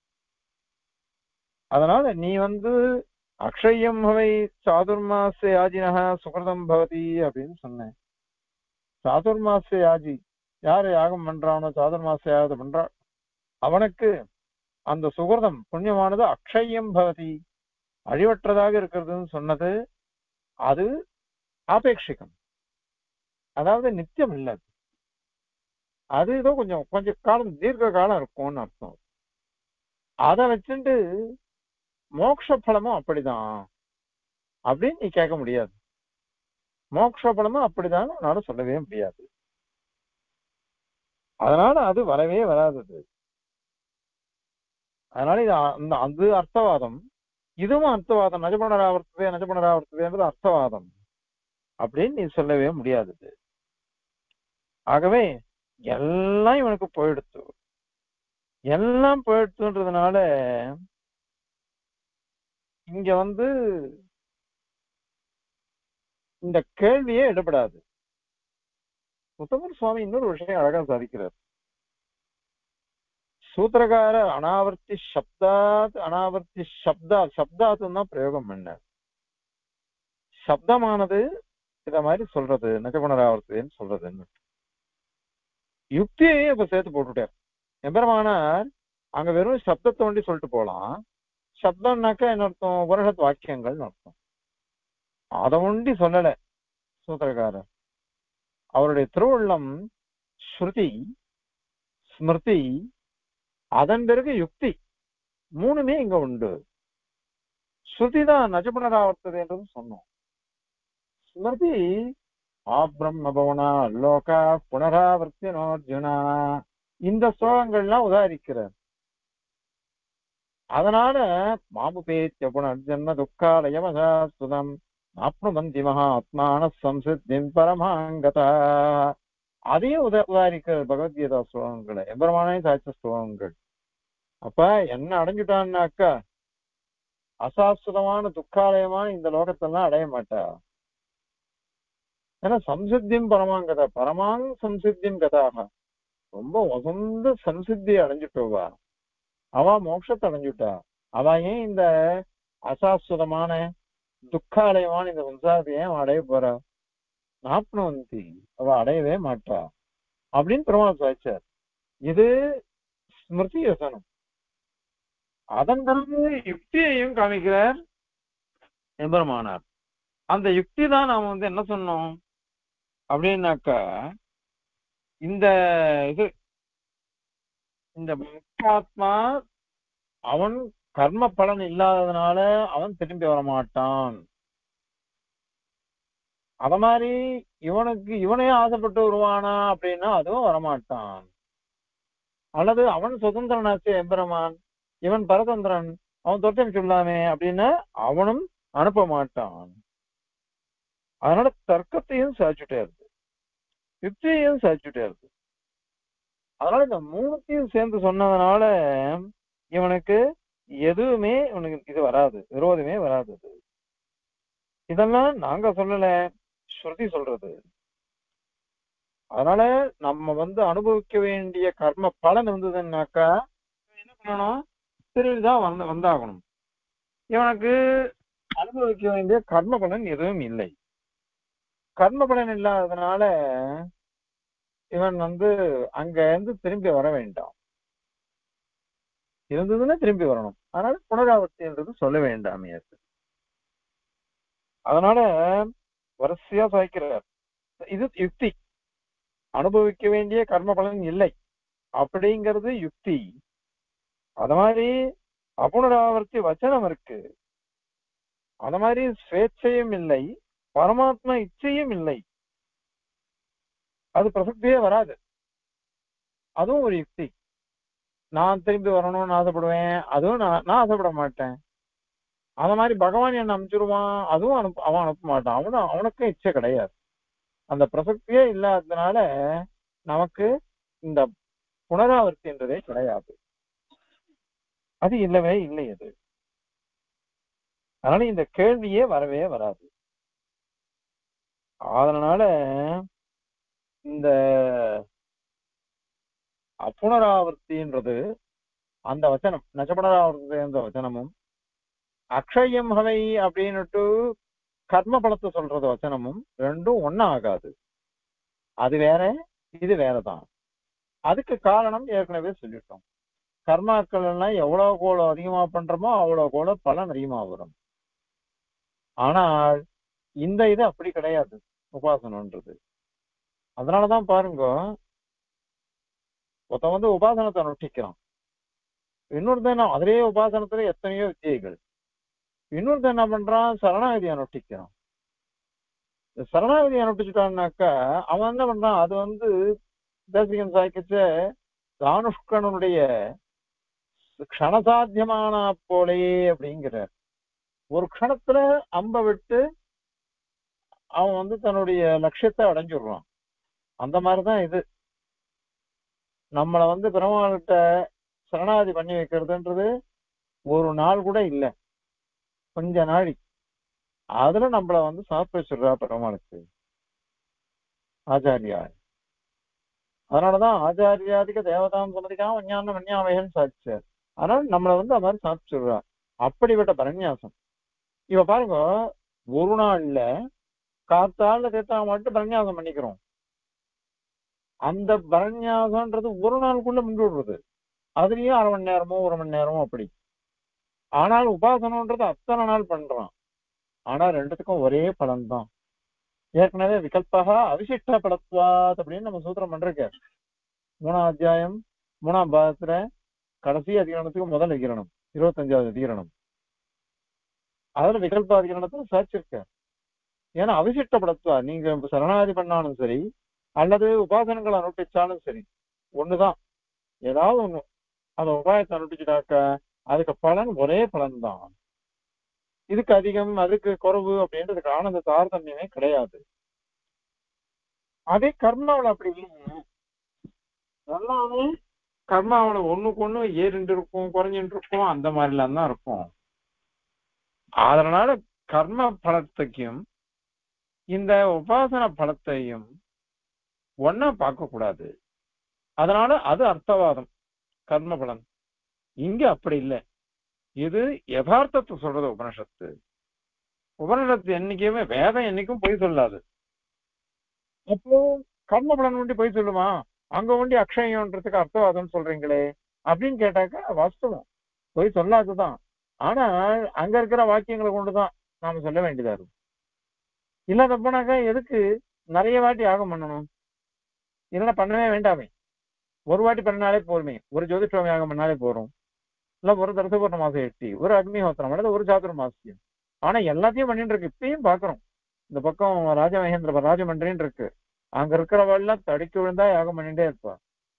அதனால நீ வந்து அக்ஷயம் ஹவை சாதுர்மாச யாஜினஹ சுகிருதம் பவதி அப்படின்னு சொன்னேன் சாதுர்மாச யாஜி யாரு யாகம் பண்றானோ சாதுர்மாச யாகம் பண்றான் அவனுக்கு அந்த சுகிருதம் புண்ணியமானது அக்ஷயம் பவதி அழிவற்றதாக இருக்கிறதுன்னு சொன்னது அது ஆபேட்சிகம் அதாவது நித்தியம் இல்ல அது. அது ஏதோ கொஞ்சம் கொஞ்சம் காலம் தீர்க்க காலம் இருக்கும்னு அர்த்தம் அதை வச்சுட்டு மோட்ச பலமும் அப்படிதான் அப்படின்னு நீ கேட்க முடியாது மோட்ச பலமும் அப்படிதான் உன்னால சொல்லவே முடியாது அதனால அது வரவே வராதது அதனால இது அ- அந்த அது அர்த்தவாதம் இதுவும் அர்த்தவாதம் நஜபுனராவர்த்ததே நஜபுனராவர்த்ததேன்றது அர்த்தவாதம் அப்படின்னு நீ சொல்லவே முடியாதது ஆகவே எல்லாம் இவனுக்கு போயிடுத்து எல்லாம் போயிடுத்துன்றதுனால இங்க வந்து இந்த கேள்வியே இடப்படாது உத்தமர் சுவாமி இன்னொரு விஷயம் அழகா சாதிக்கிறார் சூத்திரகார அனாவர்த்தி சப்தாத் அனாவர்த்தி சப்தா சப்தாத்துன்னு தான் பிரயோகம் பண்ணார் சப்தமானது இத மாதிரி சொல்றது நஜபுனராவர்த்தின்னு சொல்றதுன்னு யுக்தியையும் இப்ப சேர்த்து போட்டுட்டார் எம்பெருமானார் அங்க வெறும் சப்தத்தை ஒண்டி சொல்லிட்டு போலாம் சப்தம்னாக்கா என்ன அர்த்தம் உபனிஷத் வாக்கியங்கள்னு அர்த்தம் அதை ஒண்டி சொல்லல சூத்திரக்காரர் அவருடைய திருவுள்ளம் ஸ்ருதி ஸ்மிருதி அதன் பிறகு யுக்தி மூணுமே இங்க உண்டு ஸ்ருதி தான் நஜபுனராவர்த்தது என்றது சொன்னோம் ஸ்மிருதி ஆப்ரம்ம பவனா லோகா புனராவர்த்தினோ அர்ஜுனா இந்த ஸ்லோகங்கள்லாம் உதாரிக்கிறார் அதனால மாமுபேத்திய புனர்ஜன்ம துக்காலயமசாஸ்துதம் ஆப்னுமந்தி மகாத்மான சம்சித்தின் பரமாங்கதா அதையும் உத உதாரிக்கிறார் பகவத்கீதா ஸ்லோகங்களை எம்பெருமானே சாய்ச்ச ஸ்லோகங்கள் அப்ப என்ன அடைஞ்சுட்டான்னாக்கா அசாஸ்வதமான துக்காலயமான இந்த லோகத்தெல்லாம் அடைய மாட்டா ஏன்னா சம்சித்தியும் பரமாங்கதா பரமாங் சம்சித்தியும் கதாக ரொம்ப வசந்த சம்சித்தி அடைஞ்சுட்டோவா அவ மோட்சத்தை அடைஞ்சுட்டா அவ ஏன் இந்த அசாஸ்வதமான துக்காலயமான இந்த சம்சாரத்தை ஏன் அவ அடைய போறா நாப்னவந்தி அவ அடையவே மாட்டா அப்படின்னு பெருமாள் சாய்ச்சார் இது ஸ்மிருதி யசனம் அதன் பிறகு யுக்தியையும் காமிக்கிறார் எம்பெருமானார் அந்த யுக்தி தான் நாம வந்து என்ன சொன்னோம் அப்படின்னாக்கா இந்த இது இந்த முக்தாத்மா அவன் கர்ம பலன் இல்லாததுனால அவன் திரும்பி வர மாட்டான் அத மாதிரி இவனுக்கு இவனே ஆசைப்பட்டு வருவானா அப்படின்னா அதுவும் வரமாட்டான் அல்லது அவன் சுதந்திரனாச்சு எம்பெருமான் இவன் பரதந்திரன் அவன் தொட்டம் சொல்லாமே அப்படின்னா அவனும் அனுப்ப மாட்டான் அதனால தர்க்கத்தையும் சாய்ச்சுட்டே இருக்கு யுக்தியையும் சாய்ச்சுட்டே இருக்கு அதனால இந்த மூணுத்தையும் சேர்ந்து சொன்னதுனால இவனுக்கு எதுவுமே இவனுக்கு இது வராது விரோதமே வராது இது. இதெல்லாம் நாங்க சொல்லல ஸ்ருதி சொல்றது அதனால நம்ம வந்து அனுபவிக்க வேண்டிய கர்ம பலன் இருந்ததுன்னாக்கா என்ன பண்ணணும் திருவிழா வந்து வந்தாகணும் இவனுக்கு அனுபவிக்க வேண்டிய கர்ம பலன் எதுவும் இல்லை கர்ம பலன் இல்லாததுனால இவன் வந்து அங்க இருந்து திரும்பி வர வேண்டாம் இருந்ததுன்னா திரும்பி வரணும் அதனால புனராவர்த்தின்றது சொல்ல வேண்டாமே அது அதனால வரிசையா சாய்க்கிறார் இது யுக்தி அனுபவிக்க வேண்டிய கர்ம பலன் இல்லை அப்படிங்கிறது யுக்தி அது மாதிரி அபுனராவர்த்தி வச்சனம் இருக்கு அத மாதிரி சுவேட்சையும் இல்லை பரமாத்மா இச்சையும் இல்லை அது பிரசக்தியே வராது அதுவும் ஒரு யுக்தி நான் திரும்பி வரணும்னு ஆசைப்படுவேன் அதுவும் நான் நான் ஆசைப்பட மாட்டேன் அத மாதிரி பகவான் என்ன அனுப்பிச்சிருவான் அதுவும் அனுப்ப அவன் அனுப்ப மாட்டான் அவனும் அவனுக்கும் இச்சை கிடையாது அந்த பிரசக்தியே இல்லாததுனால நமக்கு இந்த புனராவர்த்தின்றதே கிடையாது அது இல்லவே இல்லை அது அதனால இந்த கேள்வியே வரவே வராது அதனால இந்த அப்புனராவர்த்தின்றது அந்த வச்சனம் நஜபுனராவர்த்தி என்ற வச்சனமும் அக்ஷயம் ஹவை அப்படின்னுட்டு கர்ம பலத்தை சொல்றது வச்சனமும் ரெண்டும் ஒன்னும் ஆகாது அது வேற இது வேறதான் அதுக்கு காரணம் ஏற்கனவே சொல்லிட்டோம் கர்மாக்கள் எல்லாம் எவ்வளவு கோல அதிகமா பண்றோமோ அவ்வளவு கோல பலன் அதிகமா வரும் ஆனால் இந்த இது அப்படி கிடையாது உபாசனம்ன்றது அதனாலதான் பாருங்க ஒருத்தன் வந்து உபாசனத்தை அனுஷ்டிக்கிறான் இன்னொருத்தன் அதிலே உபாசனத்துல எத்தனையோ வித்தியைகள் இன்னொருத்தன் என்ன பண்றான் சரணாகதி அனுஷ்டிக்கிறான் இந்த சரணாகதி அனுஷ்டிச்சுட்டான்னாக்கா அவன் என்ன பண்றான் அது வந்து தேசிகன் சாய்க்கச்ச தானுஷ்கனுடைய க்ஷணசாத்தியமான போலேயே அப்படிங்கிறார் ஒரு க்ஷணத்துல அம்ப விட்டு அவன் வந்து தன்னுடைய லட்சியத்தை அடைஞ்சிடுறான் அந்த மாதிரிதான் இது நம்மளை வந்து பெருமாள்கிட்ட சரணாதி பண்ணி வைக்கிறதுன்றது ஒரு நாள் கூட இல்லை கொஞ்ச நாளி அதுல நம்மள வந்து சாப்பிட வச்சிடுறா பெருமாளுக்கு ஆச்சாரியா அதனாலதான் ஆச்சாரியாதிக தேவதாம் சமதிக்காம விஞ்ஞான வன்யாவைகள் சாதிச்சார் அதனால நம்மள வந்து அது மாதிரி சாப்பிச்சுடுறா அப்படிப்பட்ட பரநியாசம் இவ பாருங்க ஒரு நாள்ல காத்தால தேத்தா மட்டும் பரநியாசம் பண்ணிக்கிறோம் அந்த பரநியாசம்ன்றது ஒரு நாளுக்குள்ள முடிவிடுறது அதுலயும் அரை மணி நேரமோ ஒரு மணி நேரமோ அப்படி ஆனால் உபாசனம்ன்றது அத்தனை நாள் பண்றான் ஆனா ரெண்டுத்துக்கும் ஒரே பலன் தான் ஏற்கனவே விகல்பக அவிசிஷ்ட பலத்வாத் அப்படின்னு நம்ம சூத்திரம் பண்றோம் மூணாம் அத்தியாயம் மூணாம் பாகத்துல கடைசி அதிகரணத்துக்கு முதல் அதிகரணம் இருபத்தஞ்சாவது அதிகரணம் அதுல விகல்ப அதிகரணத்துல சாச்சிருக்க ஏன்னா அவிசிஷ்ட பலத்வா நீங்க சரணாதி பண்ணாலும் சரி அல்லது உபாசனங்களை அனுப்பிச்சாலும் சரி ஒண்ணுதான் ஏதாவது ஒண்ணு அந்த உபாயத்தை அனுப்பிச்சுட்டாக்க அதுக்கு பலன் ஒரே பலன் தான் இதுக்கு அதிகம் அதுக்கு குறைவு அப்படின்றதுக்கு ஆனந்த தாரதமியமே கிடையாது அதே கர்மாவில் அப்படி இல்லைங்க எல்லாமே கர்மாவில் ஒண்ணுக்கு ஒண்ணு ஏறிண்டு இருக்கும் குறைஞ்சிட்டு இருக்கும் அந்த மாதிரிலாம் தான் இருக்கும் அதனால கர்ம பலத்தையும் இந்த உபாசன பலத்தையும் ஒன்னா பார்க்க கூடாது அதனால அது அர்த்தவாதம் கர்ம பலன் இங்க அப்படி இல்லை இது யதார்த்தத்தை சொல்றது உபனிஷத்து உபனிஷத்து என்னைக்குமே வேதம் என்னைக்கும் பொய் சொல்லாது அப்போ கர்ம பலன் ஒண்டி பொய் சொல்லுமா அங்க ஒண்டி அக்ஷயம்ன்றதுக்கு அர்த்தவாதம் சொல்றீங்களே அப்படின்னு கேட்டாக்கா வாஸ்தவம் பொய் சொல்லாதுதான் ஆனா அங்க இருக்கிற வாக்கியங்களை கொண்டுதான் நாம சொல்ல வேண்டியதா இருக்கும் இல்லாத போனாக்கா எதுக்கு நிறைய வாட்டி யாகம் பண்ணணும் இல்லைன்னா பண்ணவே வேண்டாமே ஒரு வாட்டி பண்ணாலே போருமே ஒரு ஜோதிஷ்டோம யாகம் பண்ணாலே போறோம் இல்ல ஒரு தரசபூர்ண மாசம் எட்டி ஒரு அக்னிஹோத்திரம் அல்லது ஒரு சாதுர மாசியம் ஆனா எல்லாத்தையும் பண்ணிட்டு இருக்கு இப்பயும் பாக்குறோம் இந்த பக்கம் ராஜமகேந்திர ராஜமன்றின்னு இருக்கு அங்க இருக்கிறவெல்லாம் தடுக்கி விழுந்தா யாகம் பண்ணிட்டே இருப்பா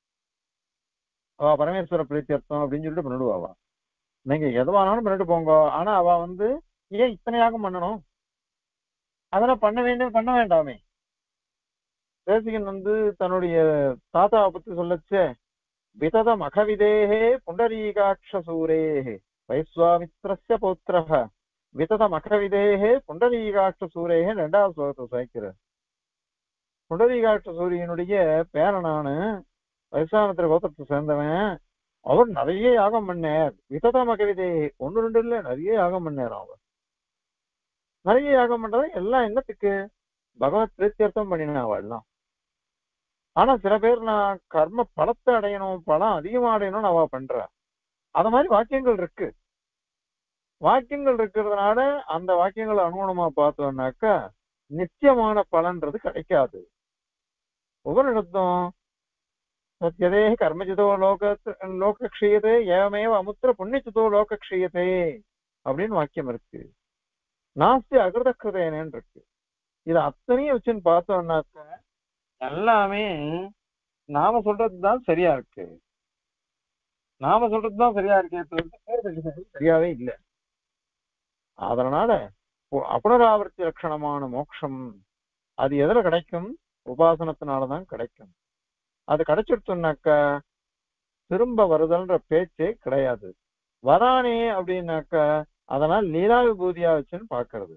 அவ பரமேஸ்வர பிரீத்தியர்த்தம் அப்படின்னு சொல்லிட்டு பண்ணிடுவா நீங்க எதுவானாலும் பண்ணிட்டு போங்க ஆனா அவ வந்து ஏன் இத்தனை யாகம் பண்ணணும் அதெல்லாம் பண்ண வேண்டிய பண்ண வேண்டாமே தேசிகன் வந்து தன்னுடைய தாத்தாவை பத்தி சொல்லச்சே விதத மகவிதேகே புண்டரீகாட்சசூரேः வைஸ்வாமித்ரஸ்ய பௌத்திரः விதத மகவிதேகே புண்டரீகாட்சசூரேः ரெண்டாவது ஸ்லோகத்தை சாய்க்கிறார் புண்டரீகாட்ச சூரியனுடைய பேரனானு வைஸ்வாமித்திர கோத்திரத்தை சேர்ந்தவன் அவர் நிறைய யாகம் பண்ணார் விதத மகவிதே ஒன்னு ரெண்டு இல்ல நிறைய யாகம் பண்ணார் அவர் நிறைய யாகம் பண்றது எல்லாம் என்னத்துக்கு பகவத் பிரீத்தியர்த்தம் பண்ணினா அவள்லாம் ஆனா சில பேர் நான் கர்ம பலத்தை அடையணும் பலம் அதிகமா அடையணும்னு அவ பண்றா அத மாதிரி வாக்கியங்கள் இருக்கு வாக்கியங்கள் இருக்கிறதுனால அந்த வாக்கியங்களை அனுகுணமா பார்த்தோம்னாக்கா நித்தியமான பலன்றது கிடைக்காது உபனிஷத்தும் சத்தியதே கர்மஜிதோ லோக லோக க்ஷீயதே ஏவமேவ அமுத்திர புண்ணியச்சிதோ லோக க்ஷீயதே அப்படின்னு வாக்கியம் இருக்கு நாஸ்தி அகிருத கிருதேனேன்னு இருக்கு இது அத்தனையும் வச்சுன்னு பார்த்தோம்னாக்க எல்லாமே நாம சொல்றதுதான் சரியா இருக்கு நாம சொல்றதுதான் சரியா இருக்கே தவிர்த்து பேர் சொல்றது சரியாவே இல்லை அதனால பு- அபுனராவர்த்தி லட்சணமான மோட்சம் அது எதுல கிடைக்கும் உபாசனத்தினாலதான் கிடைக்கும் அது கிடைச்சிடுச்சுனாக்க திரும்ப வருதல்ன்ற பேச்சே கிடையாது வரானே அப்படின்னாக்க அதனால் லீலா விபூதியா வச்சுன்னு பாக்குறது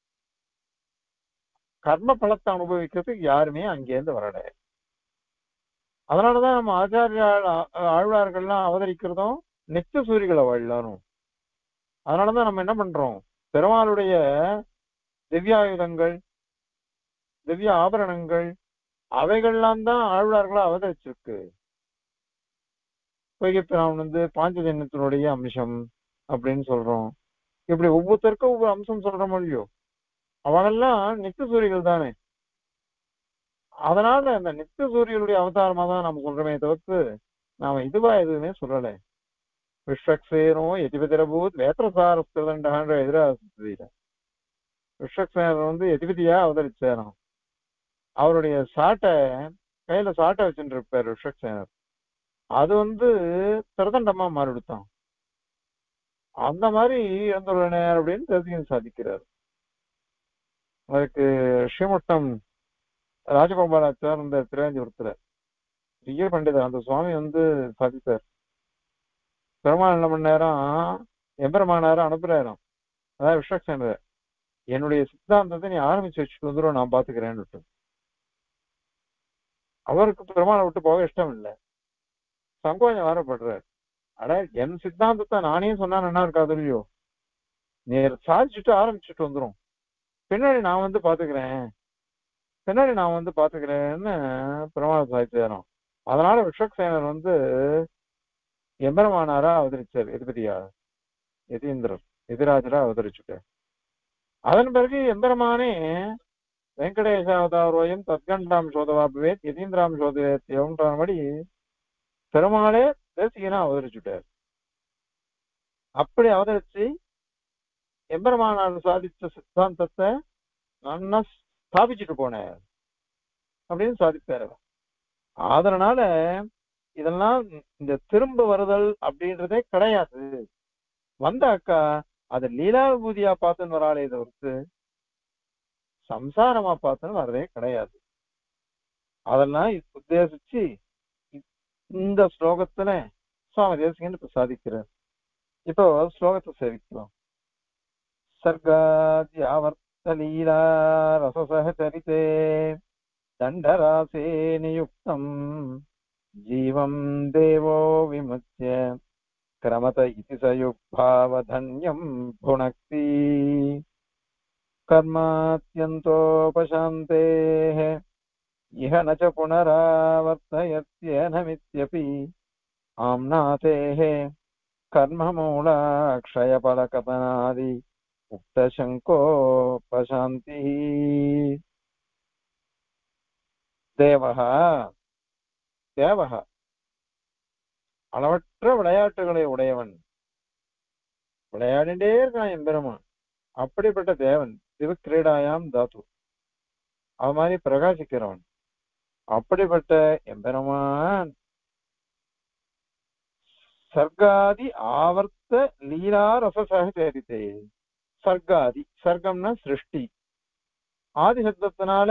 கர்ம பலத்தை அனுபவிக்கிறதுக்கு யாருமே அங்கேருந்து வரல அதனாலதான் நம்ம ஆச்சாரிய ஆழ்வார்கள்லாம் அவதரிக்கிறதும் நித்திய சூரிகளை வாழலாரும் அதனாலதான் நம்ம என்ன பண்றோம் பெருமாளுடைய திவ்யாயுதங்கள் திவ்ய ஆபரணங்கள் அவைகள்லாம் தான் ஆழ்வார்களா அவதரிச்சிருக்கு பொய்கைப்பிராமன் வந்து பாஞ்சஜன்யத்தினுடைய அம்சம் அப்படின்னு சொல்றோம் இப்படி ஒவ்வொருத்தருக்கும் ஒவ்வொரு அம்சம் சொல்றோமோ இல்லையோ அவனெல்லாம் நித்திய சூரியர்கள் தானே அதனால அந்த நித்திய சூரியனுடைய அவதாரமா தான் நம்ம சொல்றோமே தவிர்த்து நாம இதுவா எதுவுமே சொல்லல விஸ்வக்சேனோ எதிபதிரபூத் வேத்திரசாரஸ்திரதண்டான்ற எதிராக விஸ்வக்சேனர் வந்து எதிபதியா அவதரிச்சாராம் அவருடைய சாட்டை கையில சாட்டை வச்சுட்டு இருப்பார் விஸ்வக்சேனர் அது வந்து திருதண்டமா மாறிடுத்தான் அந்த மாதிரி இறந்துள்ளனர் அப்படின்னு தெரிஞ்சு சாதிக்கிறார் அதுக்கு ஸ்ரீமுட்டம் ராஜகோபாலாச்சார் இந்த திருவாஞ்சிபுரத்துல பெரிய பண்டிதர் அந்த சுவாமி வந்து சாதித்தார் பெருமாள் என்ன மணி நேரம் எம்பெருமானாரம் அனுப்புறாராம் அதாவது விஸ்வக்சேனர் என்னுடைய சித்தாந்தத்தை நீ ஆரம்பிச்சு வச்சுட்டு வந்துடும் நான் பாத்துக்கிறேன்னு அவருக்கு பெருமாளை விட்டு போக இஷ்டம் இல்லை சங்கோஜம் வரப்படுறார் அட என் சித்தாந்தத்தை நானே சொன்னா என்ன இருக்காது இல்லையோ நீ சாதிச்சுட்டு ஆரம்பிச்சுட்டு வந்துரும் பின்னாடி நான் வந்து பாத்துக்கிறேன் பின்னாடி நான் வந்து பாத்துக்கிறேன்னு பெருமாள் சாதிச்சாராம் அதனால விஸ்வக்சேனர் வந்து எம்பெருமானாரா அவதரிச்சார் எதிபதியா எதீந்திரர் எதிராஜரா அவதரிச்சுட்டார் அதன் பிறகு எம்பெருமானே வெங்கடேசாவதாரோயம் தத்கண்டாம் சோதவாபவேத் யதீந்திராம் சோதவேத் எவன்றபடி பெருமாளே தேசிகனா அவதரிச்சுட்டார் அப்படி அவதரிச்சு எம்பெருமானார் சாதிச்ச சித்தாந்தத்தை நன்னா ஸ்தாபிச்சுட்டு போனார் அப்படின்னு சாதிப்பார் அவர். அதனால இதெல்லாம் இந்த திரும்ப வருதல் அப்படின்றதே கிடையாது வந்தாக்கா அது லீலா விபூதியா பார்த்துன்னு வராளே தவிர்த்து சம்சாரமா பார்த்துன்னு வரதே கிடையாது அதெல்லாம் உத்தேசிச்சு இந்த ஸ்லோகத்துல சுவாமி தேசிகன் இப்ப சாதிக்கிறார் இப்போ ஸ்லோகத்தை சேவிக்கலாம் சர்காத்யாவர்த்த லீலா ரசசகச்சரிதே தண்டராசே நியுக்தம் ஜீவம் தேவோ விமுச்சிய கிரமத இதி சயுக்பாவதன்யம் புனக்தி कर्मात्यन्तोपशान्तेः इह न च पुनरावर्तयत्येनमित्यपि आम्नातेः कर्ममूलाक्षयफलकपनादि उक्तशङ्कोपशान्तिः தேவக தேவக அளவற்ற விளையாட்டுகளை உடையவன் விளையாடிண்டே இருக்கான் எம்பெருமான் அப்படிப்பட்ட தேவன் சிவக்கிரீடாயாம் தாத்து அது மாதிரி பிரகாசிக்கிறவன் அப்படிப்பட்ட எம்பெருமான் சர்க்காதி ஆவர்த்த லீலா ரசசகச்சரித்தே சர்க்காதி சர்க்கம்னா சிருஷ்டி ஆதி சப்தத்தினால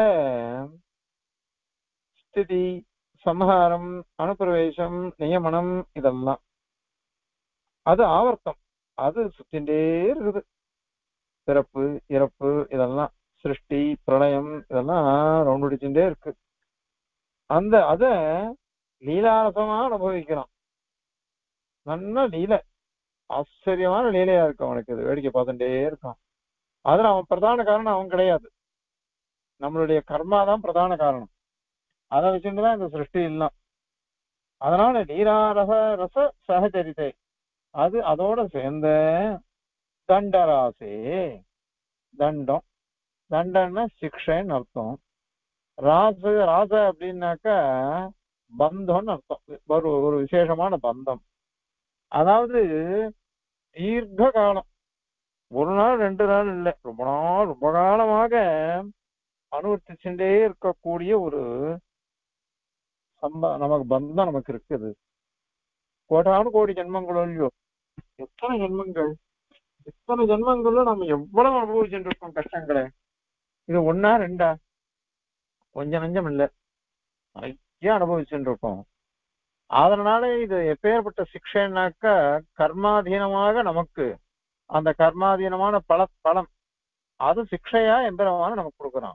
ஸ்திதி சம்ஹாரம் அனுப்பிரவேசம் நியமனம் இதெல்லாம் அது ஆவர்த்தம் அது சுத்தின்றே இருக்குது பிறப்பு இறப்பு இதெல்லாம் சிருஷ்டி பிரளயம் இதெல்லாம் ரவுண்ட் அடிச்சுட்டே இருக்கு அந்த அத லீலாரசமா அனுபவிக்கிறான் நல்ல லீலை ஆச்சரியமான லீலையா இருக்கு அவனுக்கு இது வேடிக்கை பார்த்துட்டே இருக்கான் அதுல அவன் பிரதான காரணம் அவன் கிடையாது நம்மளுடைய கர்மா தான் பிரதான காரணம் அதை வச்சுட்டுதான் இந்த சிருஷ்டி எல்லாம் அதனால லீலாரச ரச சகச்சரித்தை அது அதோட சேர்ந்த தண்டராசே தண்டம் தண்டம்னா சிக்ஷைன்னு அர்த்தம் ராச ராச அப்படின்னாக்கா பந்தம்னு அர்த்தம் ஒரு ஒரு விசேஷமான பந்தம் அதாவது தீர்க்க காலம் ஒரு நாள் ரெண்டு நாள் இல்லை ரொம்ப நாள் ரொம்ப காலமாக அனுவர்த்திச்சுட்டே இருக்கக்கூடிய ஒரு சம்ப நமக்கு பந்தம் நமக்கு இருக்குது கோடானு கோடி ஜென்மங்களோ இல்லையோ எத்தனை ஜென்மங்கள் எத்தனை ஜென்மங்கள்ல நம்ம எவ்வளவு அனுபவிச்சுட்டு இருக்கோம் கஷ்டங்களை இது ஒன்னா ரெண்டா கொஞ்சம் நஞ்சம் இல்ல நிறைய அனுபவிச்சுட்டு இருக்கோம் அதனால இது எப்பேற்பட்ட சிக்ஷைனாக்கா கர்மாதீனமாக நமக்கு அந்த கர்மாதீனமான பல பலம் அது சிக்ஷையா எம்பெருமான நமக்கு கொடுக்குறான்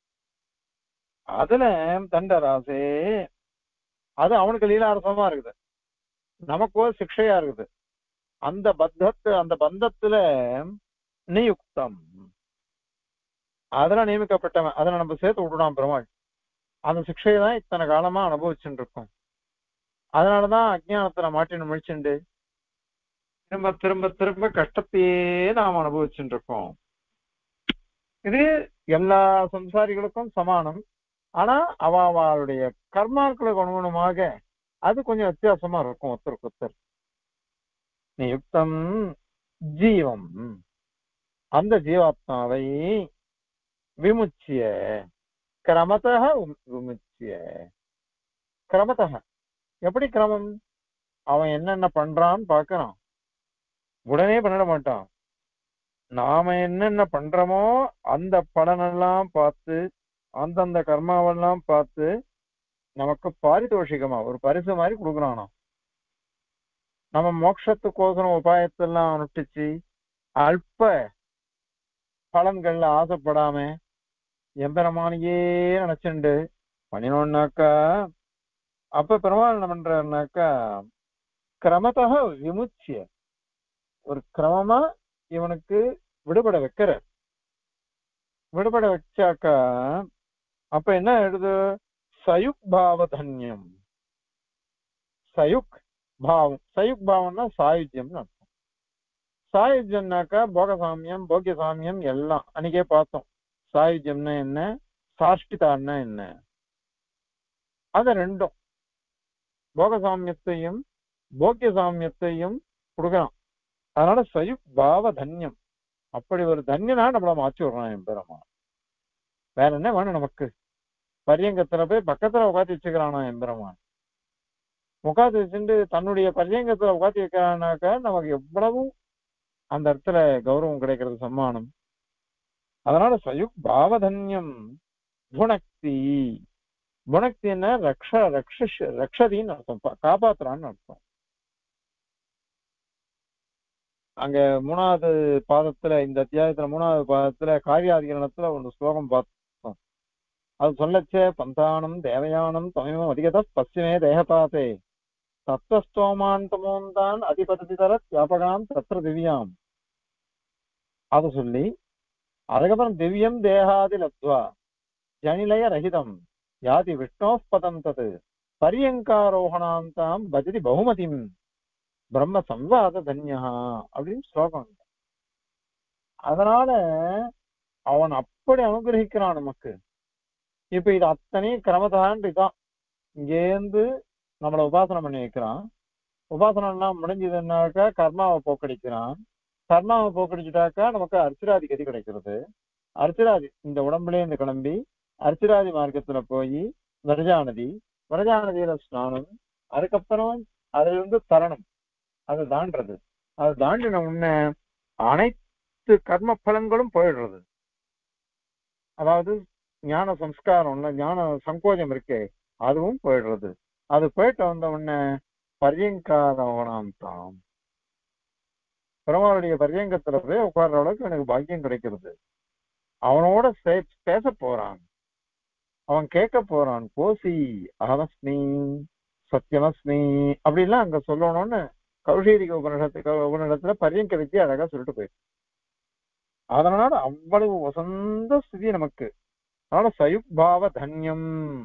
அதுல தண்டராசே அது அவனுக்கு லீலாரசமா இருக்குது நமக்கோ சிக்ஷையா இருக்குது அந்த பத்தத்து அந்த பந்தத்துல நியுக்தம் அதுல நியமிக்கப்பட்டவன் அதுல நம்ம சேர்த்து விட்டுடான் பெருமாள் அந்த சிக்ஷையை தான் இத்தனை காலமா அனுபவிச்சுட்டு இருக்கோம் அதனாலதான் அஜ்ஞானத்துல மாட்டின்னு முழிச்சுண்டு திரும்ப திரும்ப திரும்ப கஷ்டத்தையே நாம் அனுபவிச்சுட்டு இருக்கோம் இது எல்லா சம்சாரிகளுக்கும் சமானம் ஆனா அவ அவளுடைய கர்மாக்களுக்கு அனுகுணமாக அது கொஞ்சம் வித்தியாசமா இருக்கும் ஒருத்தருக்கு ஒருத்தர் நியுக்தம் ஜீவம் அந்த ஜீவாத்மாவை விமுச்சிய கிரமத்தக விமுச்சிய கிரமத்தக எப்படி கிரமம் அவன் என்னென்ன பண்றான்னு பாக்குறான் உடனே பண்ணிட மாட்டான் நாம என்னென்ன பண்றோமோ அந்த பலனெல்லாம் பார்த்து அந்தந்த கர்மாவெல்லாம் பார்த்து நமக்கு பாரிதோஷிகமா ஒரு பரிசு மாதிரி கொடுக்குறானா நம்ம மோட்சத்துக்கோசரம் உபாயத்தெல்லாம் அனுஷ்டிச்சு அல்ப பலன்கள்ல ஆசைப்படாம எம்பெருமானையே நினைச்சுண்டு பண்ணினோம்னாக்கா அப்ப பெருமாள் என்ன பண்றாருனாக்கா கிரமத்தக விமுச்சிய ஒரு கிரமமா இவனுக்கு விடுபட வைக்கிற விடுபட வச்சாக்கா அப்ப என்ன எழுது சயுக் பாவதன்யம் சயுக் பாவம் சயுக் பாவம்னா சாயுஜ்யம்னு அர்த்தம் சாயுஜ்யம்னாக்கா போகசாமியம் போக்கியசாமியம் எல்லாம் அன்னைக்கே பார்த்தோம் சாயுஜ்யம்னா என்ன சாஷ்டிதான்னா என்ன அது ரெண்டும் போகசாமியத்தையும் போக்கிய சாமியத்தையும் கொடுக்கலாம் அதனால சயுக் பாவ தன்யம் அப்படி ஒரு தன்யனா நம்மள மாற்றி விடுறான் என் பெருமா வேற என்ன வேணும் நமக்கு பரியங்கத்துல போய் பக்கத்துல உட்காந்து வச்சுக்கிறானா என் பெருமான் உட்காந்து வச்சுட்டு தன்னுடைய பரியங்கத்துல உட்காந்து வைக்கிறானாக்கா நமக்கு எவ்வளவு அந்த இடத்துல கௌரவம் கிடைக்கிறது சம்மானம் அதனால சயுக் பாவதன்யம் குணக்தி குணக்தி என்ன ரக்ஷ ரக்ஷ ரக்ஷதின்னு அர்த்தம் பா- காப்பாத்துறான்னு அர்த்தம் அங்க மூணாவது பாதத்துல இந்த அத்தியாயத்துல மூணாவது பாதத்துல காரியாதிகரணத்துல ஒரு ஸ்லோகம் பார்த்தோம் அது சொல்லச்சே பந்தானம் தேவயானம் தமிழம் அதிகத பশ্চিமே தேகபாதே தத்துவஸ்தோமாந்தமோந்தான் அதிபதி தர வியாபகாம் தத்திர திவ்யாம் அது சொல்லி அதுக்கப்புறம் திவ்யம் தேகாதி லப்துவா ஜனிலய ரஹிதம் யாதி விஷ்ணோ பதம் தது பரியங்காரோகணாந்தாம் பஜதி பகுமதிம் பிரம்ம சம்வாத தன்யா அப்படின்னு ஸ்லோகம் உண்டு. அதனால அவன் அப்படி அனுகிரகிக்கிறான் நமக்கு இப்ப இது அத்தனையும் கிரமதாண்டு இதான் இங்கேருந்து நம்மள உபாசனம் பண்ணி வைக்கிறான் உபாசனம் எல்லாம் முடிஞ்சதுன்னாக்கா கர்மாவை போக்கடிக்கிறான் கர்மாவை போக்கடிச்சுட்டாக்கா நமக்கு அர்ச்சிராதி கதி கிடைக்கிறது அர்ச்சிராதி இந்த உடம்புலயே இந்த கிளம்பி அர்ச்சிராதி மார்க்கத்துல போய் வரஜா நதி வரஜா நதியில ஸ்நானம் அதுக்கப்புறம் அதுல இருந்து தரணம் அதை தாண்டறது அது தாண்டின உடனே அனைத்து கர்ம பலன்களும் போயிடுறது அதாவது ஞான சம்ஸ்காரம் ஞான சங்கோஜம் இருக்கே அதுவும் போயிடுறது அது போயிட்டு வந்த உடனே பரியங்காரவனாம் தாம் பெருமாளுடைய பரியங்கத்துல போய் உட்கார்ற அளவுக்கு எனக்கு பாக்கியம் கிடைக்கிறது அவனோட சே- பேச போறான் அவன் கேட்க போறான் கோசி அகமஸ்மி சத்தியமஸ்மி அப்படிலாம் அங்க சொல்லணும்னு கௌஷீரிக உபனிஷத்து உபனிடத்துல பரியங்க வித்தியை அழகா சொல்லிட்டு போயிருக்கு அதனால அவ்வளவு வசந்த ஸ்திதி நமக்கு அதனால சயுக் பாவ தன்யம்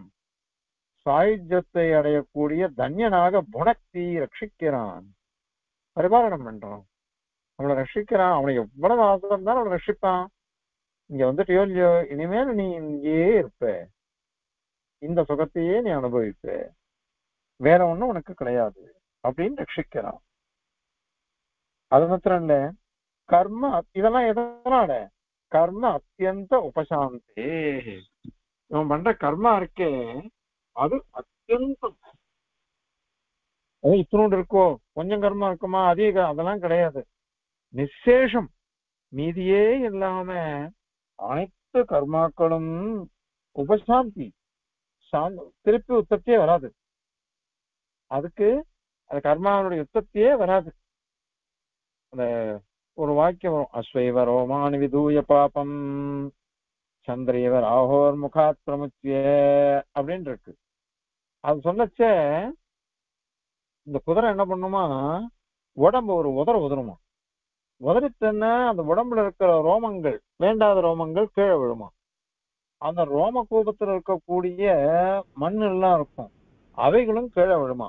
சாயுஜ்யத்தை அடையக்கூடிய தன்யனாக புணக்தி ரட்சிக்கிறான் பரிபாலனம் பண்றான் அவனை ரட்சிக்கிறான் அவனை எவ்வளவு ஆசை இருந்தாலும் அவனை ரட்சிப்பான் இங்க வந்துட்டியோ இல்லையோ இனிமேல் நீ இங்கேயே இருப்ப இந்த சுகத்தையே நீ அனுபவிப்ப வேற ஒண்ணும் உனக்கு கிடையாது அப்படின்னு ரட்சிக்கிறான் அது மாத்திரம் இல்ல கர்ம இதெல்லாம் எதனால கர்ம அத்தியந்த உபசாந்தே இவன் பண்ற கர்மா இருக்கே அது அத்தியந்தம் அது இத்தினோண்டு இருக்கோ கொஞ்சம் கர்மா இருக்குமா அதிக அதெல்லாம் கிடையாது நிசேஷம் மீதியே இல்லாம அனைத்து கர்மாக்களும் உபசாந்தி சாந்த திருப்பி உற்பத்தியே வராது அதுக்கு அந்த கர்மாவுடைய உற்பத்தியே வராது அந்த ஒரு வாக்கியம் வரும் அஸ்வைவ ரோமானி விதூய பாபம் சந்திரேவர் ஆஹோர் முகாத் பிரமுச்சிய அப்படின்னு இருக்கு அது சொல்லச்ச இந்த குதிரை என்ன பண்ணுமா உடம்பு ஒரு உதற உதறுமா உதறித்தன அந்த உடம்புல இருக்கிற ரோமங்கள் வேண்டாத ரோமங்கள் கீழே விழுமா அந்த ரோம கூபத்துல இருக்கக்கூடிய மண் எல்லாம் இருக்கும் அவைகளும் கீழே விழுமா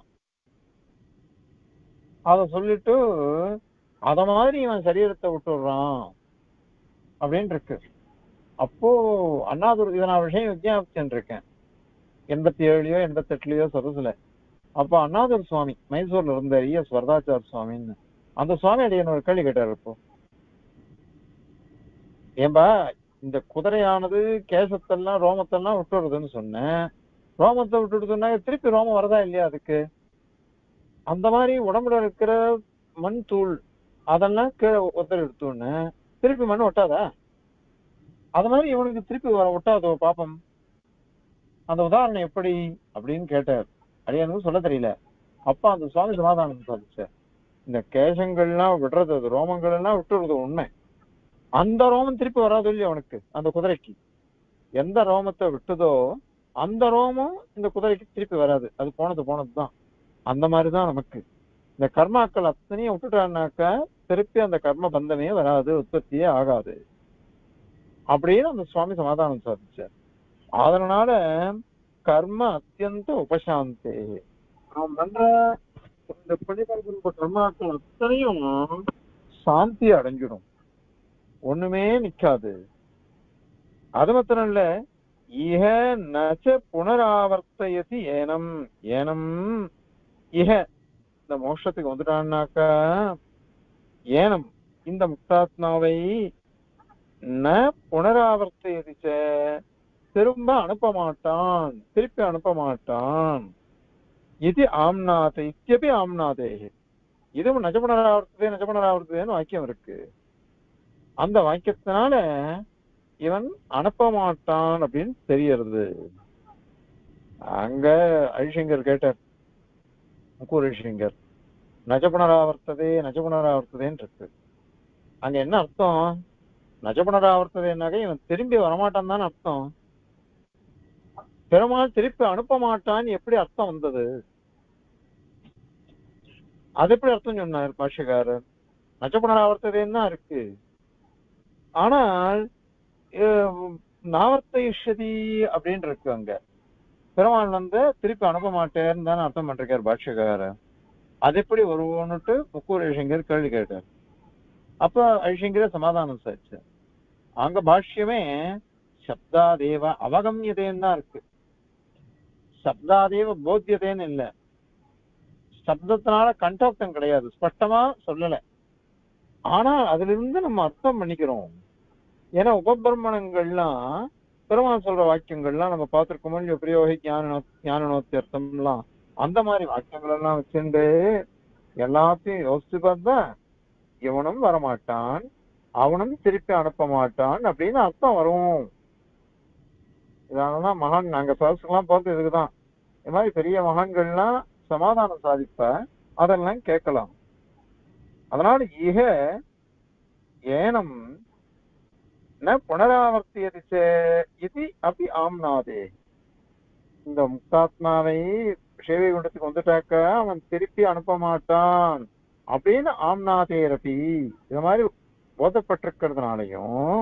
அத சொல்லிட்டு அத மாதிரி இவன் சரீரத்தை விட்டுடுறான் அப்படின்னு இருக்கு அப்போ அண்ணாதுர் இதை நான் விஷயம் வித்தியாபிச்சுட்டு இருக்கேன் எண்பத்தி ஏழுலயோ எண்பத்தி எட்டுலயோ சதசுல அப்போ அண்ணாதுர் சுவாமி மைசூர்ல இருந்த ஐயா ஸ்வர்தாச்சார் சுவாமின்னு அந்த சுவாமி அடியன் ஒரு கேள்வி கேட்டார் இப்போ ஏன்பா இந்த குதிரையானது கேசத்தெல்லாம் ரோமத்தெல்லாம் விட்டுடுதுன்னு சொன்னேன் ரோமத்தை விட்டுடுதுன்னா திருப்பி ரோமம் வரதா இல்லையா அதுக்கு அந்த மாதிரி உடம்புல இருக்கிற மண் தூள் அதெல்லாம் கீழே ஒருத்தர் எடுத்தோன்னு திருப்பி மண் ஒட்டாதா அது மாதிரி இவனுக்கு திருப்பி வர ஒட்டாதோ பாப்பம் அந்த உதாரணம் எப்படி அப்படின்னு கேட்டார் அடியானுக்கு சொல்ல தெரியல அப்ப அந்த சுவாமி சமாதானம் சாதிச்சார் இந்த கேசங்கள்லாம் விடுறது அது ரோமங்கள் எல்லாம் விட்டுறது உண்மை அந்த ரோமம் திருப்பி வராது இல்லையா அவனுக்கு அந்த குதிரைக்கு எந்த ரோமத்தை விட்டுதோ அந்த ரோமம் இந்த குதிரைக்கு திருப்பி வராது அது போனது போனதுதான் அந்த மாதிரிதான் நமக்கு இந்த கர்மாக்கள் அத்தனையும் விட்டுட்டான்னாக்கா திருப்பி அந்த கர்ம பந்தமே வராது உற்பத்தியே ஆகாது அப்படின்னு அந்த சுவாமி சமாதானம் சாதிச்சார் அதனால கர்ம அத்தியந்த உபசாந்தே அவன் பண்ற இந்த புண்ணியகர்ம கர்மாக்கள் அத்தனையும் சாந்தி அடைஞ்சிடும் ஒண்ணுமே நிக்காது அது மாத்திரம் இல்ல இஹ நச்ச புனராவர்த்தயதி ஏனம் ஏனம் இஹ இந்த மோட்சத்துக்கு வந்துட்டான்னாக்கா ஏனம் இந்த முக்தாத்மாவை ந புனராவர்த்தயதி ச திரும்ப அனுப்ப மாட்டான் திருப்பி அனுப்ப மாட்டான் இது ஆம்நாத இத்தியபி ஆம்நாதே இதுவும் நஜ புனராவர்த்ததே நஜ புனராவர்த்ததேன்னு வாக்கியம் இருக்கு அந்த வாக்கியத்தினால இவன் அனுப்ப மாட்டான் அப்படின்னு தெரியறது அங்க ஐஷங்கர் கேட்டார் முக்கூர் ஐஷங்கர் நஜ புனராவர்த்ததே நஜ புனராவர்த்ததேன்னு இருக்கு அங்க என்ன அர்த்தம் நஜ புனராவர்த்ததேனாக்க இவன் திரும்பி வரமாட்டான் தான் அர்த்தம் பெருமாள் திருப்பி அனுப்ப மாட்டான்னு எப்படி அர்த்தம் வந்தது அது எப்படி அர்த்தம் சொன்னார் பாஷகாரர் நஜ புனராவர்த்ததேன்னு தான் இருக்கு ஆனால் நாவர்த்தயிஷதி அப்படின்னு இருக்கு அங்க பெருமாள் வந்து திருப்பி அனுப்ப மாட்டேன்னு தானே அர்த்தம் பண்றார் பாஷ்யக்காரர் அது எப்படி வருவோன்னுட்டு முக்கூர் ஐஷங்கர் கேள்வி கேட்டார் அப்ப ஐஷங்கர சமாதானம் சாச்சு அங்க பாஷ்யமே சப்தாதேவ அவகமியதேன்னு தான் இருக்கு சப்தாதேவ போத்தியதேன்னு இல்ல சப்தத்தினால கண்டோக்தம் கிடையாது ஸ்பஷ்டமா சொல்லல ஆனா அதுல இருந்து நம்ம அர்த்தம் பண்ணிக்கிறோம் ஏன்னா உபபிரமணங்கள்லாம் பெருமாள் சொல்ற வாக்கியங்கள்லாம் நம்ம பார்த்திருக்கோமோ இல்லையோ பிரயோகி ஞான ஞானநோத்தியர்த்தம்லாம் அந்த மாதிரி வாக்கியங்கள் எல்லாம் வச்சுட்டு எல்லாத்தையும் யோசிச்சு பார்த்தா இவனும் வரமாட்டான் அவனும் திருப்பி அனுப்ப மாட்டான் அப்படின்னு அர்த்தம் வரும் இதனாலதான் மகான் நாங்க சதசுக்கெல்லாம் பார்த்து இதுக்குதான் இந்த மாதிரி பெரிய மகான்கள்லாம் சமாதானம் சாதிப்ப அதெல்லாம் கேட்கலாம் அதனால ஈக ஏனம் ந புனராவர்த்தியது இது அப்படி ஆம்னாதே இந்த முக்தாத்மாவை சேவை குண்டத்துக்கு வந்துட்டாக்க அவன் திருப்பி அனுப்ப மாட்டான் அப்படின்னு ஆம்நாதேரபி இது மாதிரி போதப்பட்டிருக்கிறதுனாலையும்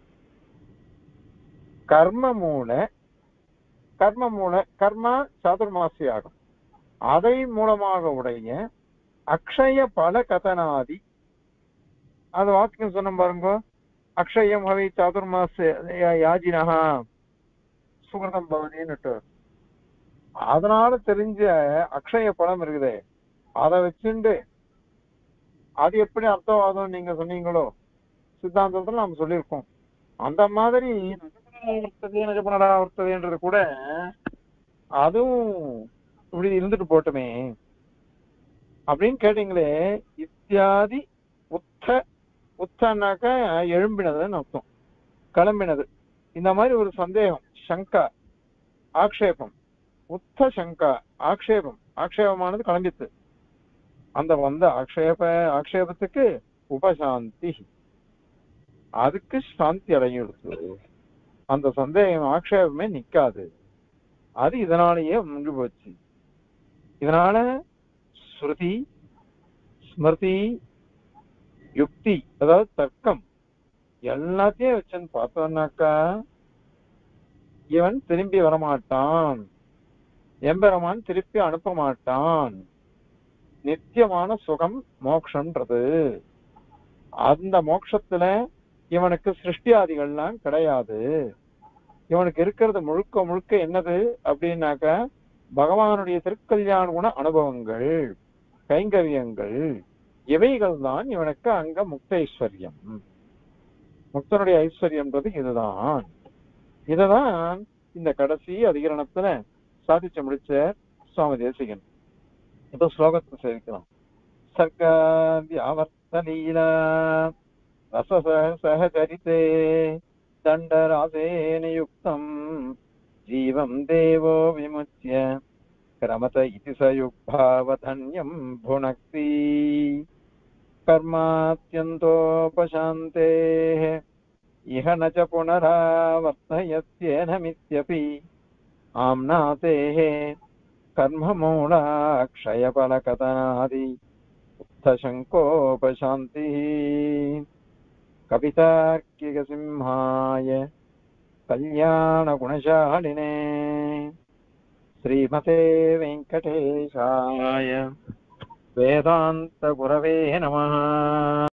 கர்ம மூல கர்ம மூல கர்மா சாதுர்மாசி ஆகும் அதை மூலமாக உடைய அக்ஷய பல கதனாதி அது வாக்கியம் சொன்ன பாருங்க அக்ஷயம் ஹவை சாதுர்மாச யாஜினஹா சுகிருதம் பவதின்னுட்டு அதனால தெரிஞ்ச அக்ஷய பழம் இருக்குதே அதை வச்சுண்டு அது எப்படி அர்த்தவாதம் நீங்க சொன்னீங்களோ சித்தாந்தத்துல நம்ம சொல்லியிருக்கோம் அந்த மாதிரி வர்த்ததே நிஜபுனரா வர்த்ததேன்றது கூட அதுவும் இப்படி இருந்துட்டு போட்டுமே அப்படின்னு கேட்டீங்களே இத்தியாதி உத்த உத்தனாக்கா எழும்பினதுன்னு அர்த்தம் கிளம்பினது இந்த மாதிரி ஒரு சந்தேகம் சங்கா ஆக்ஷேபம் உத்த சங்கா ஆக்ஷேபம் ஆக்ஷேபமானது கிளம்பித்து அந்த வந்த ஆக்ஷேப ஆக்ஷேபத்துக்கு உபசாந்தி அதுக்கு சாந்தி அடைஞ்சிடுச்சு அந்த சந்தேகம் ஆக்ஷேபமே நிக்காது அது இதனாலேயே முடிஞ்சு போச்சு இதனால ஸ்ருதி ஸ்மிருதி யுக்தி அதாவது தர்க்கம் எல்லாத்தையும் வச்சுன்னு பார்த்தோம்னாக்கா இவன் திரும்பி வரமாட்டான் எம்பெருமான் திருப்பி அனுப்ப மாட்டான் நித்தியமான சுகம் மோக்ஷன்றது அந்த மோட்சத்துல இவனுக்கு சிருஷ்டியாதிகள்லாம் கிடையாது இவனுக்கு இருக்கிறது முழுக்க முழுக்க என்னது அப்படின்னாக்கா பகவானுடைய திருக்கல்யாண குண அனுபவங்கள் கைங்கரியங்கள் இவைகள் தான் இவனுக்கு அங்க முக்த ஐஸ்வர்யம் முக்தனுடைய ஐஸ்வர்யம்ன்றது இதுதான் இததான் இந்த கடைசி அதிகரணத்துல சாதிச்சு முடிச்ச சுவாமி தேசிகன் இப்போ ஸ்லோகத்தை சேவிக்கலாம் சர்க்காவியாவர்த்தலீலா ரச சகச்சரித்தே தண்டராசேன யுக்தம் ஜீவம் தேவோ விமுச்சிய கிரமத இதி சயுக்பாவதன்யம் புனக்தி कर्मात्यन्तोपशान्तेः इह न च पुनरावर्तयत्येनमित्यपि आम्नातेः कर्ममूलाक्षयफलकथनादि उक्तशङ्कोपशान्तिः कवितार्किकसिंहाय कल्याणगुणशालिने श्रीमते वेङ्कटेशाय वेदान्तगुरवे नमः